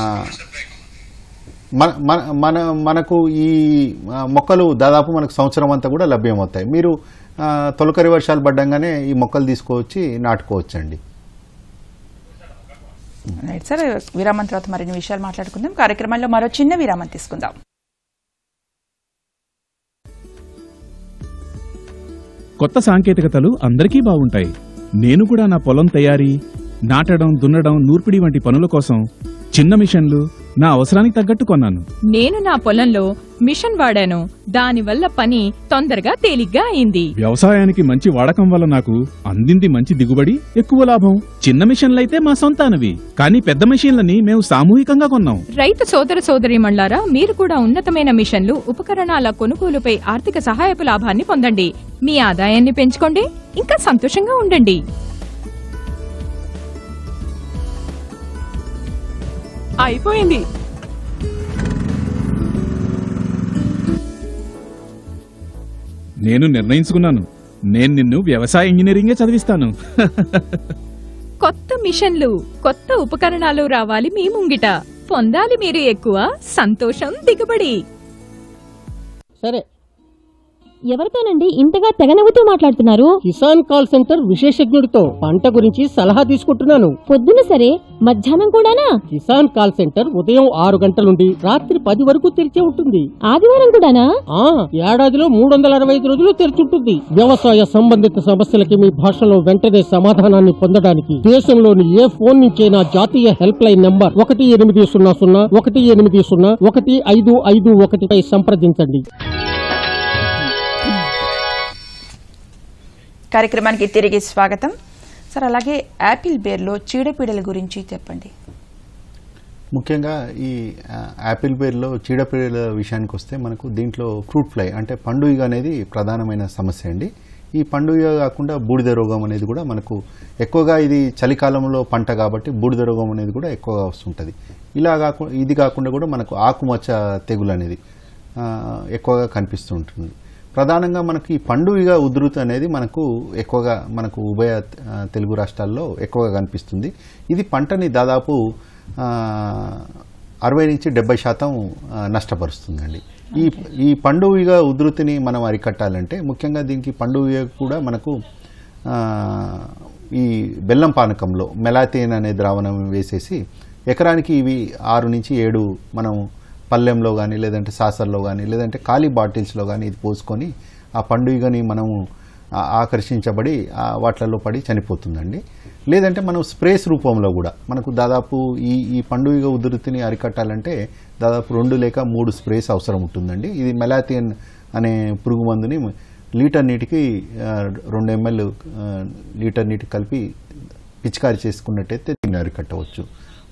మన మన మన మనకు ఈ ఆ, మొక్కలు దాదాపు మనకు సంవత్సరం అంతా కూడా లభ్యమవుతాయి మీరు ఆ, తొలకరి వర్షాలు పడ్డంగానే ఈ మొక్కలు తీసుకువచ్చి నాటుకోవచ్చండి రైట్ సార్ విరామం తర్వాత మరిన్ని విషయాలు మాట్లాడుకుందాం కార్యక్రమంలో మరో చిన్న విరామం తీసుకుందాం కొత్త సాంకేతికతలు అందరికీ బాగుంటాయి నేను కూడా నా పొలం తయారీ నాటడం దున్నడం నూర్పిడి వంటి పనుల కోసం చిన్న మిషన్లు నా అవసరానికి తగ్గట్టు కొన్నాను నేను నా పొలంలో మిషన్ వాడాను దానివల్ల పని తొందరగా తేలిగ్గా అయింది వ్యవసాయానికి మంచి వాడకం వల్ల నాకు అందింది మంచి దిగుబడి ఎక్కువ లాభం చిన్న మిషన్లయితే మా సొంతానవి కానీ పెద్ద మిషన్లని మేము సామూహికంగా కొన్నాం రైతు సోదర సోదరీమణ్లారా మీరు కూడా ఉన్నతమైన మిషన్లు ఉపకరణాల కొనుగోలుపై ఆర్థిక సహాయపు లాభాన్ని పొందండి మీ ఆదాయాన్ని పెంచుకోండి ఇంకా సంతోషంగా ఉండండి అయిపోయింది నేను నిర్ణయించుకున్నాను నేను నిన్ను వ్యవసాయ ఇంజనీరింగే చదివిస్తాను కొత్త మిషన్లు కొత్త ఉపకరణాలు రావాలి మీ ముంగిట పొందాలి మీరు ఎక్కువ సంతోషం దిగుబడి సరే ఎవరితోనండి ఇంతగా తెగనవ్వుతూ మాట్లాడుతున్నారు కిసాన్ కాల్ సెంటర్ విశేషజ్ఞుడితో పంట గురించి సలహా తీసుకుంటున్నాను పొద్దున సరే మధ్యాహ్నం కూడానా కిసాన్ కాల్ సెంటర్ ఉదయం ఆరు గంటల నుండి రాత్రి పది వరకు తెరిచే ఉంటుంది ఆదివారం కూడానా ఆ ఏడాదిలో మూడు వందల అరవై ఐదు రోజులు తెరిచుంటుంది వ్యవసాయ సంబంధిత సమస్యలకి మీ భాషలో వెంటనే సమాధానాన్ని పొందడానికి దేశంలోని ఏ ఫోన్ నుంచైనా జాతీయ హెల్ప్ లైన్ నంబర్ ఒకటి ఎనిమిది సున్నా సున్నా ఒకటి ఎనిమిది సున్నా ఒకటి ఐదు ఐదు ఒకటిపై సంప్రదించండి కార్యక్రమానికి తిరిగి స్వాగతం సార్ అలాగే యాపిల్ బేర్లో చీడపీడల గురించి చెప్పండి ముఖ్యంగా ఈ ఆ, యాపిల్ బేర్లో చీడపీడల విషయానికి వస్తే మనకు దీంట్లో ఫ్రూట్ ఫ్లై అంటే పండుగ అనేది ప్రధానమైన సమస్య అండి ఈ పండుగ కాకుండా బూడిద రోగం అనేది కూడా మనకు ఎక్కువగా ఇది చలికాలంలో పంట కాబట్టి బూడిద రోగం అనేది కూడా ఎక్కువగా వస్తుంటుంది ఇలా కాకుండా ఇది కాకుండా కూడా మనకు ఆకుమచ్చ తెగులు అనేది ఆ, ఎక్కువగా కనిపిస్తూ ఉంటుంది ప్రధానంగా మనకి ఈ పండుగ ఉధృతి అనేది మనకు ఎక్కువగా మనకు ఉభయ ఆ, తెలుగు రాష్ట్రాల్లో ఎక్కువగా కనిపిస్తుంది ఇది పంటని దాదాపు ఆ, అరవై నుంచి డెబ్బై శాతం ఆ, నష్టపరుస్తుందండి ఈ ఈ పండుగ ఉధృతిని మనం అరికట్టాలంటే ముఖ్యంగా దీనికి పండుగ కూడా మనకు ఆ, ఈ బెల్లం పానకంలో మెలాథిన్ అనే ద్రావణం వేసేసి ఎకరానికి ఇవి ఆరు నుంచి ఏడు మనం పల్లెంలో కానీ లేదంటే సాసర్లో కానీ లేదంటే ఖాళీ బాటిల్స్లో కానీ ఇది పోసుకొని ఆ పండుగని మనము ఆ- ఆకర్షించబడి ఆ వాటిలలో పడి చనిపోతుందండి లేదంటే మనం స్ప్రేస్ రూపంలో కూడా మనకు దాదాపు ఈ ఈ పండుగ ఉధృతిని అరికట్టాలంటే దాదాపు రెండు లేక మూడు స్ప్రేస్ అవసరం ఉంటుందండి ఇది మెలాథియన్ అనే పురుగు మందుని లీటర్ నీటికి ఆ, రెండు ఎంఎల్ లీటర్ నీటికి కలిపి పిచికారి చేసుకున్నట్టయితే దీన్ని అరికట్టవచ్చు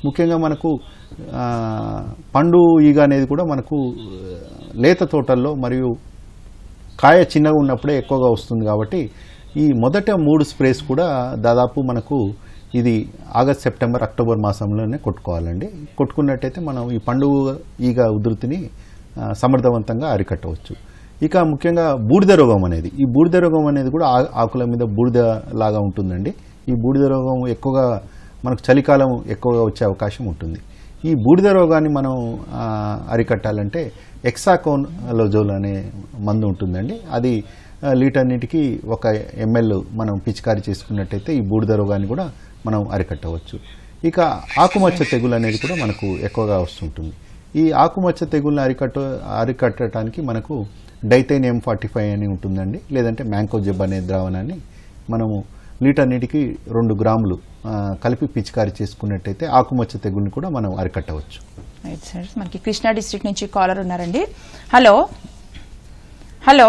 ముఖ్యంగా మనకు ఆ, పండు ఈగ అనేది కూడా మనకు ఆ, లేత తోటల్లో మరియు కాయ చిన్నగా ఉన్నప్పుడే ఎక్కువగా వస్తుంది కాబట్టి ఈ మొదట మూడు స్ప్రేస్ కూడా దాదాపు మనకు ఇది ఆగస్ట్ సెప్టెంబర్ అక్టోబర్ మాసంలోనే కొట్టుకోవాలండి కొట్టుకున్నట్టయితే మనం ఈ పండుగ ఈగ ఉధృతిని ఆ, సమర్థవంతంగా అరికట్టవచ్చు ఇక ముఖ్యంగా బూడిద రోగం అనేది ఈ బూడిద రోగం అనేది కూడా ఆ- ఆకుల మీద బూడిద లాగా ఉంటుందండి ఈ బూడిద రోగం ఎక్కువగా మనకు చలికాలం ఎక్కువగా వచ్చే అవకాశం ఉంటుంది ఈ బూడిద రోగాన్ని మనం ఆ, అరికట్టాలంటే ఎక్సాకోన్ లోజోల్ అనే మందు ఉంటుందండి అది ఆ, లీటర్ నీటికి ఒక ఎంఎల్ మనం పిచికారీ చేసుకున్నట్టయితే ఈ బూడిద రోగాన్ని కూడా మనం అరికట్టవచ్చు ఇక ఆకుమచ్చ తెగులు అనేది కూడా మనకు ఎక్కువగా వస్తుంటుంది ఈ ఆకుమచ్చ తెగుల్ని అరికట్ట అరికట్టడానికి మనకు డైతైన్ ఎం ఫార్టీ ఫైవ్ అని ఉంటుందండి లేదంటే మ్యాంకోజెబ్ అనే ద్రావణాన్ని మనము లీటర్ నీటికి రెండు గ్రాములు ఆ, కలిపి పిచికారీ చేసుకున్నట్టయితే ఆకుమచ్చ తెగుల్ని కూడా మనం అరికట్టవచ్చు రైట్ సార్ మనకి కృష్ణా డిస్ట్రిక్ట్ నుంచి కాలర్ ఉన్నారండి hello hello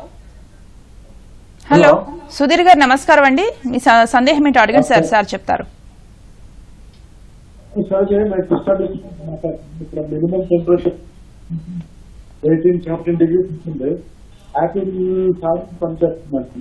hello Sudheer garu నమస్కారం అండి మీ స- సందేహం ఏంటో అడగండి సార్ సార్ చెప్తారు సార్ मैं कृष्णा ఇక్కడ minimum temperature eighteen seventeen degrees ఉంటుంది యాపిల్ సార్ పనిచేస్తుందండి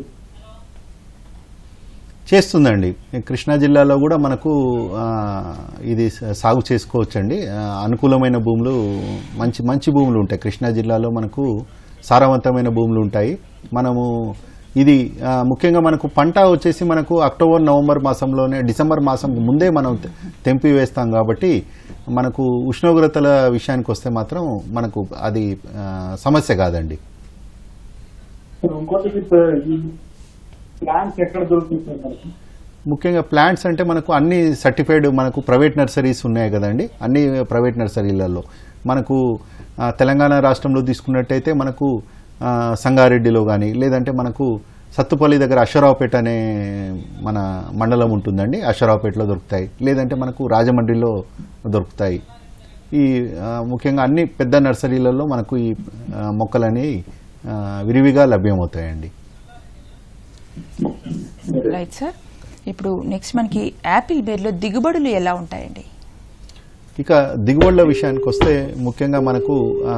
చేస్తుందండి కృష్ణా జిల్లాలో కూడా మనకు ఆ, ఇది స- సాగు చేసుకోవచ్చండి ఆ, అనుకూలమైన భూములు మంచి మంచి భూములు ఉంటాయి కృష్ణా జిల్లాలో మనకు సారవంతమైన భూములు ఉంటాయి మనము ఇది ఆ, ముఖ్యంగా మనకు పంట వచ్చేసి మనకు అక్టోబర్ నవంబర్ మాసంలోనే డిసెంబర్ మాసం ముందే మనం తె- తెంపి వేస్తాం కాబట్టి మనకు ఉష్ణోగ్రతల విషయానికి వస్తే మాత్రం మనకు అది ఆ, సమస్య కాదండి ఇంకోటి ఈ ప్లాంట్స్ ఎక్కడ దొరుకుతుంది సార్ మనకి ముఖ్యంగా ప్లాంట్స్ అంటే మనకు అన్ని సర్టిఫైడ్ మనకు ప్రైవేట్ నర్సరీస్ ఉన్నాయి కదండి అన్ని ప్రైవేట్ నర్సరీలలో మనకు ఆ, తెలంగాణ రాష్ట్రంలో తీసుకున్నట్టయితే మనకు ఆ, సంగారెడ్డిలో కానీ లేదంటే మనకు సత్తుపల్లి దగ్గర అశ్వరావుపేట అనే మన మండలం ఉంటుందండి అశ్వరావుపేటలో దొరుకుతాయి లేదంటే మనకు రాజమండ్రిలో దొరుకుతాయి ఈ ఆ, ముఖ్యంగా అన్ని పెద్ద నర్సరీలలో మనకు ఈ ఆ, మొక్కలని ఆ, విరివిగా లభ్యమవుతాయండి రైట్ సార్ ఇప్పుడు నెక్స్ట్ మనకి యాపిల్ బేర్లో దిగుబడులు ఎలా ఉంటాయండి ఇక దిగుబడుల విషయానికి వస్తే ముఖ్యంగా మనకు ఆ,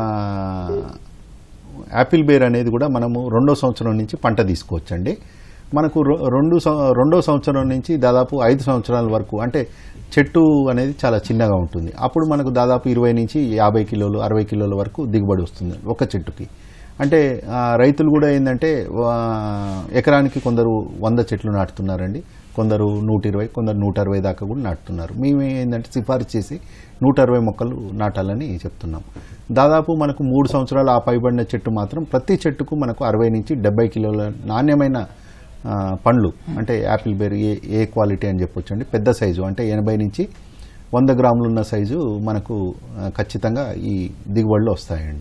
యాపిల్ బేర్ అనేది కూడా మనము రెండో సంవత్సరం నుంచి పంట తీసుకోవచ్చండి మనకు రొ- రెండు సం- రెండో సంవత్సరం నుంచి దాదాపు ఐదు సంవత్సరాల వరకు అంటే చెట్టు అనేది చాలా చిన్నగా ఉంటుంది అప్పుడు మనకు దాదాపు ఇరవై నుంచి యాభై కిలోలు అరవై కిలోల వరకు దిగుబడి వస్తుంది ఒక చెట్టుకి అంటే ఆ, రైతులు కూడా ఏంటంటే ఆ, ఎకరానికి కొందరు వంద చెట్లు నాటుతున్నారండి కొందరు నూట ఇరవై కొందరు నూట అరవై దాకా కూడా నాటుతున్నారు మేము ఏంటంటే సిఫారసు చేసి నూట అరవై మొక్కలు నాటాలని చెప్తున్నాం దాదాపు మనకు మూడు సంవత్సరాలు ఆ పైబడిన చెట్టు మాత్రం ప్రతి చెట్టుకు మనకు అరవై నుంచి డెబ్బై కిలోల నాణ్యమైన ఆ, పండ్లు అంటే apple berry A A quality అని చెప్పొచ్చు అండి పెద్ద సైజు అంటే ఎనభై నుంచి వంద గ్రాములు ఉన్న సైజు మనకు ఆ, ఖచ్చితంగా ఈ దిగుబడులు వస్తాయండి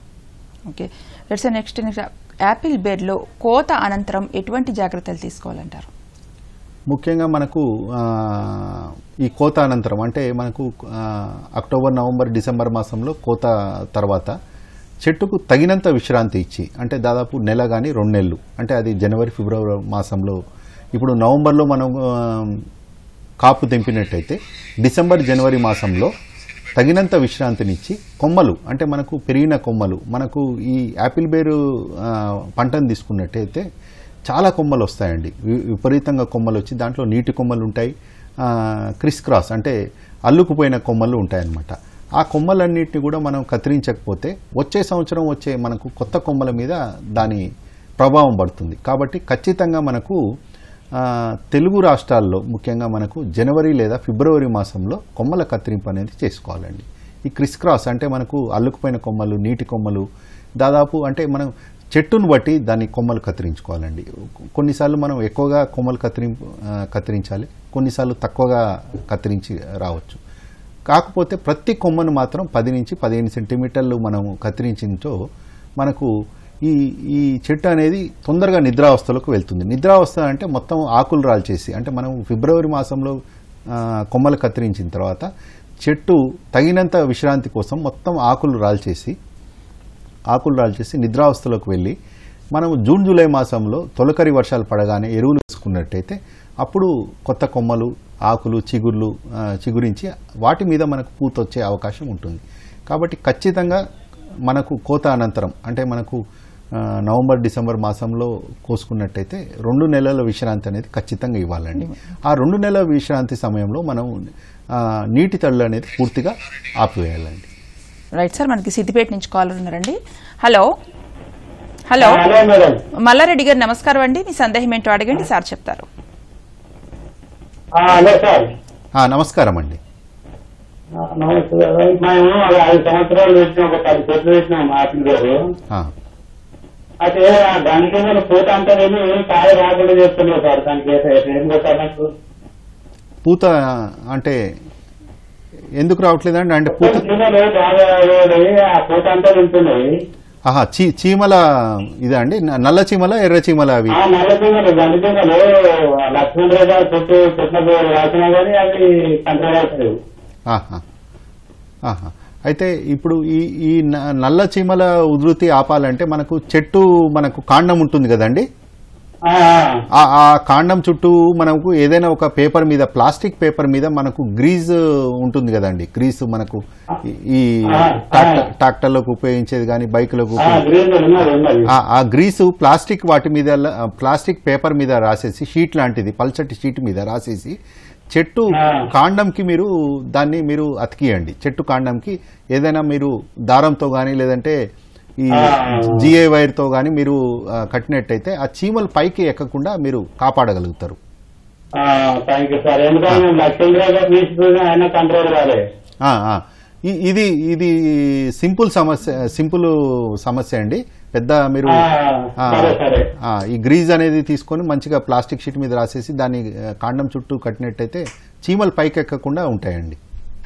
okay right sir next apple బేర్లో కోత అనంతరం ఎటువంటి జాగ్రత్తలు తీసుకోవాలంటారు ముఖ్యంగా మనకు ఆ, ఈ కోత అనంతరం అంటే మనకు ఆ, అక్టోబర్ నవంబర్ డిసెంబర్ మాసంలో కోత తర్వాత చెట్టుకు తగినంత విశ్రాంతి ఇచ్చి అంటే దాదాపు నెల కానీ రెండు నెలలు అంటే అది జనవరి ఫిబ్రవరి మాసంలో ఇప్పుడు నవంబర్లో మనం ఆ, కాపు తెంపినట్టయితే డిసెంబర్ జనవరి మాసంలో తగినంత విశ్రాంతినిచ్చి కొమ్మలు అంటే మనకు పెరిగిన కొమ్మలు మనకు ఈ యాపిల్ బేరు ఆ, పంటను తీసుకున్నట్టయితే చాలా కొమ్మలు వస్తాయండి వి- విపరీతంగా కొమ్మలు వచ్చి దాంట్లో నీటి కొమ్మలు ఉంటాయి ఆ, క్రిస్ క్రాస్ అంటే అల్లుకుపోయిన కొమ్మలు ఉంటాయన్నమాట ఆ కొమ్మలన్నిటిని కూడా మనం కత్తిరించకపోతే వచ్చే సంవత్సరం వచ్చే మనకు కొత్త కొమ్మల మీద దాని ప్రభావం పడుతుంది కాబట్టి ఖచ్చితంగా మనకు ఆ, తెలుగు రాష్ట్రాల్లో ముఖ్యంగా మనకు జనవరి లేదా ఫిబ్రవరి మాసంలో కొమ్మల కత్తిరింపు అనేది చేసుకోవాలండి ఈ క్రిస్ క్రాస్ అంటే మనకు అల్లుకుపోయిన కొమ్మలు నీటి కొమ్మలు దాదాపు అంటే మనం చెట్టును బట్టి దాని కొమ్మలు కత్తిరించుకోవాలండి కొన్నిసార్లు మనం ఎక్కువగా కొమ్మలు కత్తిరింపు ఆ, కత్తిరించాలి కొన్నిసార్లు తక్కువగా కత్తిరించి రావచ్చు కాకపోతే ప్రతి కొమ్మను మాత్రం పది నుంచి పదిహేను సెంటీమీటర్లు మనము కత్తిరించినతో మనకు ఈ ఈ చెట్టు అనేది తొందరగా నిద్రావస్థలోకి వెళ్తుంది నిద్రావస్థ అంటే మొత్తం ఆకులు రాల్చేసి అంటే మనం ఫిబ్రవరి మాసంలో ఆ, కొమ్మలు కత్తిరించిన తర్వాత చెట్టు తగినంత విశ్రాంతి కోసం మొత్తం ఆకులు రాల్చేసి ఆకులు రాల్చేసి నిద్రావస్థలోకి వెళ్ళి మనం జూన్ జూలై మాసంలో తొలకరి వర్షాలు పడగానే ఎరువులు వేసుకున్నట్టయితే అప్పుడు కొత్త కొమ్మలు ఆకులు చిగుర్లు ఆ, చిగురించి వాటి మీద మనకు పూత వచ్చే అవకాశం ఉంటుంది కాబట్టి ఖచ్చితంగా మనకు కోత అనంతరం అంటే మనకు ఆ, నవంబర్ డిసెంబర్ మాసంలో కోసుకున్నట్టయితే రెండు నెలల విశ్రాంతి అనేది ఖచ్చితంగా ఇవ్వాలండి ఆ రెండు నెలల విశ్రాంతి సమయంలో మనం ఆ, నీటి తళ్ళు అనేది పూర్తిగా ఆపివేయాలండి రైట్ సార్ మనకి సిద్దిపేట నుంచి కాలర్ ఉన్నారండి hello hello hello madam Mallareddy గారు నమస్కారం అండి మీ సందేహం ఏంటో అడగండి సార్ చెప్తారు హలో సార్ ఆ, నమస్కారం అండి నమస్తే మేము ఒక ఐదు సంవత్సరాలు పెట్టినాం ఒక పది చెట్లు పెట్టినాం ఆపిల్ గారు ఆ, అయితే దానికి నేను పూత అంటారేమో కాయ రాకుండా చేస్తున్నాం సార్ దానికి ఏం కొట్టాలంటూ పూత అంటే ఎందుకు రావట్లేదండి అంటే పూత చీమలు బాగా వేడి, ఆ పూత అంతా తింటున్నాయి ఆహా చీ చీమల ఇదా అండి న- నల్ల చీమల ఎర్ర చీమల అవి ఆ నల్ల చీమలు గండి చీమలు లక్ష్మణ్ గారు చుట్టూ చెట్లకు రాసినా కానీ అవి కంట్రోల్ అవుతాయి ఆహా ఆహా అయితే ఇప్పుడు ఈ ఈ న- నల్ల చీమల ఉధృతి ఆపాలంటే మనకు చెట్టు మనకు కాండం ఉంటుంది కదండి ఆ ఆ కాండం చుట్టూ మనకు ఏదైనా ఒక పేపర్ మీద ప్లాస్టిక్ పేపర్ మీద మనకు గ్రీజ్ ఉంటుంది కదండి గ్రీస్ మనకు ఈ- ఈ ట్రాక్టర్- ట్రాక్టర్లకు ఉపయోగించేది కానీ బైకులకు ఉపయోగించేది గ్రీన్ ఉన్నది ఉన్నది ఆ- ఆ గ్రీసు ప్లాస్టిక్ వాటి మీద ల- ప్లాస్టిక్ పేపర్ మీద రాసేసి షీట్ లాంటిది పల్చటి షీట్ మీద రాసేసి చెట్టు కాండంకి మీరు దాన్ని మీరు అతికియండి చెట్టు కాండంకి ఏదైనా మీరు దారంతో కానీ లేదంటే ఈ జిఏ వైర్తో కానీ మీరు ఆ, కట్టినట్టయితే ఆ చీమలు పైకి ఎక్కకుండా మీరు కాపాడగలుగుతారు థ్యాంక్ యూ సార్ ఎందుకంటే మేము లక్ష్మణ్ గారు తీసుకుని ఆయన కంట్రోల్ కాలేదు ఆ, ఆ. ఈ- ఇది ఇది సింపుల్ సమస్య సింపుల్ సమస్య అండి పెద్ద మీరు ఆ, ఆ, సరే, సరే. ఆ, ఈ గ్రీజ్ అనేది తీసుకొని మంచిగా ప్లాస్టిక్ షీట్ మీద రాసేసి దాన్ని ఆ, కాండం చుట్టూ కట్టినట్టయితే చీమలు పైకి ఎక్కకుండా ఉంటాయండి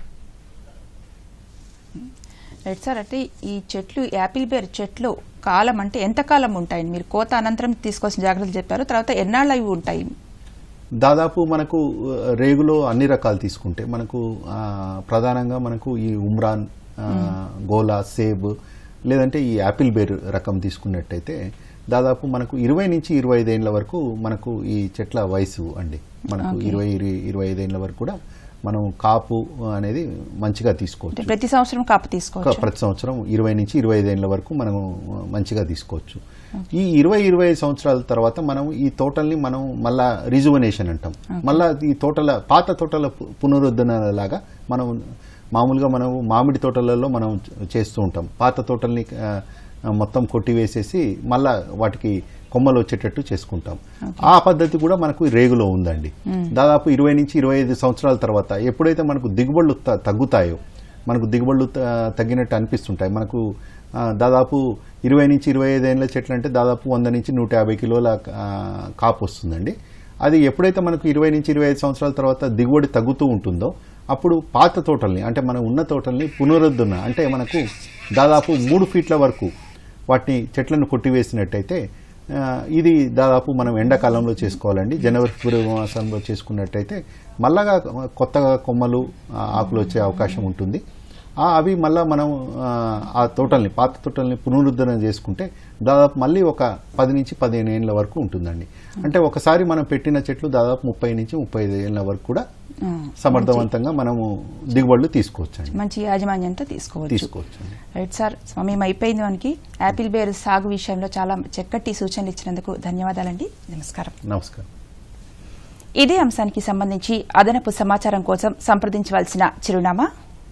రైట్ సార్ అంటే ఈ చెట్లు యాపిల్ బేర్ చెట్లు కాలం అంటే ఎంత కాలం ఉంటాయండి మీరు కోత అనంతరం తీసుకోవాల్సిన జాగ్రత్తలు చెప్పారు తర్వాత ఎన్నాళ్ళు అవి ఉంటాయి దాదాపు మనకు ఆ, రేగులో అన్ని రకాలు తీసుకుంటే మనకు ఆ, ప్రధానంగా మనకు ఈ ఉమ్రాన్ ఆ, గోలా సేబ్ లేదంటే ఈ యాపిల్ బేర్ రకం తీసుకున్నట్టయితే దాదాపు మనకు ఇరవై నుంచి ఇరవై ఐదేళ్ల వరకు మనకు ఈ చెట్ల వయసు అండి మనకు Okay. ఇరవై ఇరవై- ఇరవై ఐదేళ్ల వరకు కూడా మనం కాపు అనేది మంచిగా తీసుకోవచ్చు అంటే ప్రతి సంవత్సరం కాపు తీసుకోవచ్చు ప్రతి సంవత్సరం ఇరవై నుంచి ఇరవై ఐదేళ్ల వరకు మనము మంచిగా తీసుకోవచ్చు ఈ ఇరవై ఇరవై ఐదు సంవత్సరాల తర్వాత మనం ఈ తోటల్ని మనం మళ్ళా రిజువనేషన్ అంటాం మళ్ళా ఈ తోటల పాత తోటల పు- పునరుద్ధరణ లాగా మనం మామూలుగా మనం మామిడి తోటలలో మనం చేస్తూ ఉంటాం పాత తోటల్ని ఆ, మొత్తం కొట్టివేసేసి మళ్ళా వాటికి కొమ్మలు వచ్చేటట్టు చేసుకుంటాం ఆ పద్ధతి కూడా మనకు ఈ రేగులో ఉందండి దాదాపు ఇరవై నుంచి ఇరవై ఐదు సంవత్సరాల తర్వాత ఎప్పుడైతే మనకు దిగుబడులు త- తగ్గుతాయో మనకు దిగుబడులు త- తగ్గినట్టు అనిపిస్తుంటాయి మనకు ఆ, దాదాపు ఇరవై నుంచి ఇరవై ఐదు ఏళ్ళ చెట్లు అంటే దాదాపు వంద నుంచి నూట యాభై కిలోల ఆ, కాపు వస్తుందండి అది ఎప్పుడైతే మనకు ఇరవై నుంచి ఇరవై ఐదు సంవత్సరాల తర్వాత దిగుబడి తగ్గుతూ ఉంటుందో అప్పుడు పాత తోటల్ని అంటే మన ఉన్న తోటల్ని పునరుద్ధరణ అంటే మనకు దాదాపు మూడు ఫీట్ల వరకు వాటిని చెట్లను కొట్టివేసినట్టయితే ఆ, ఇది దాదాపు మనం ఎండాకాలంలో చేసుకోవాలండి జనవరి ఫిబ్రవరి మాసంలో చేసుకున్నట్టయితే మళ్ళగా కొత్తగా కొమ్మలు ఆ, ఆకులు వచ్చే అవకాశం ఉంటుంది ఆ, అవి మళ్ళా మనం ఆ, ఆ తోటల్ని పాత తోటల్ని పునరుద్ధరణ చేసుకుంటే దాదాపు మళ్ళీ ఒక పది నుంచి పదిహేను ఏళ్ళ వరకు ఉంటుందండి అంటే ఒకసారి మనం పెట్టిన చెట్లు దాదాపు ముప్పై నుంచి ముప్పై ఐదు ఏళ్ళ వరకు కూడా ఆ, సమర్థవంతంగా మనము దిగుబడులు తీసుకోవచ్చండి మంచి యాజమాన్యంతో తీసుకోవచ్చు తీసుకోవచ్చు రైట్ సార్ సమయం అయిపోయింది మనకి యాపిల్ బేర్ సాగు విషయంలో చాలా చక్కటి సూచనలు ఇచ్చినందుకు ధన్యవాదాలండి నమస్కారం నమస్కారం ఇదే అంశానికి సంబంధించి అదనపు సమాచారం కోసం సంప్రదించవలసిన చిరునామా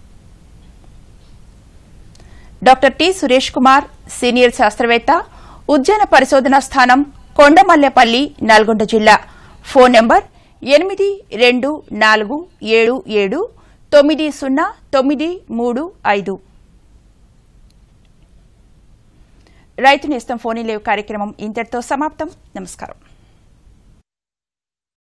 doctor T Suresh Kumar senior శాస్త్రవేత్త ఉద్యాన పరిశోధనా స్థానం కొండమల్లెపల్లి నల్గొండ జిల్లా ఫోన్ నంబర్ ఎనిమిది రెండు నాలుగు ఏడు ఏడు తొమ్మిది సున్నా తొమ్మిది మూడు ఐదు రైతు నేస్తం ఫోన్ లేవ్ కార్యక్రమం ఇంతటితో సమాప్తం నమస్కారం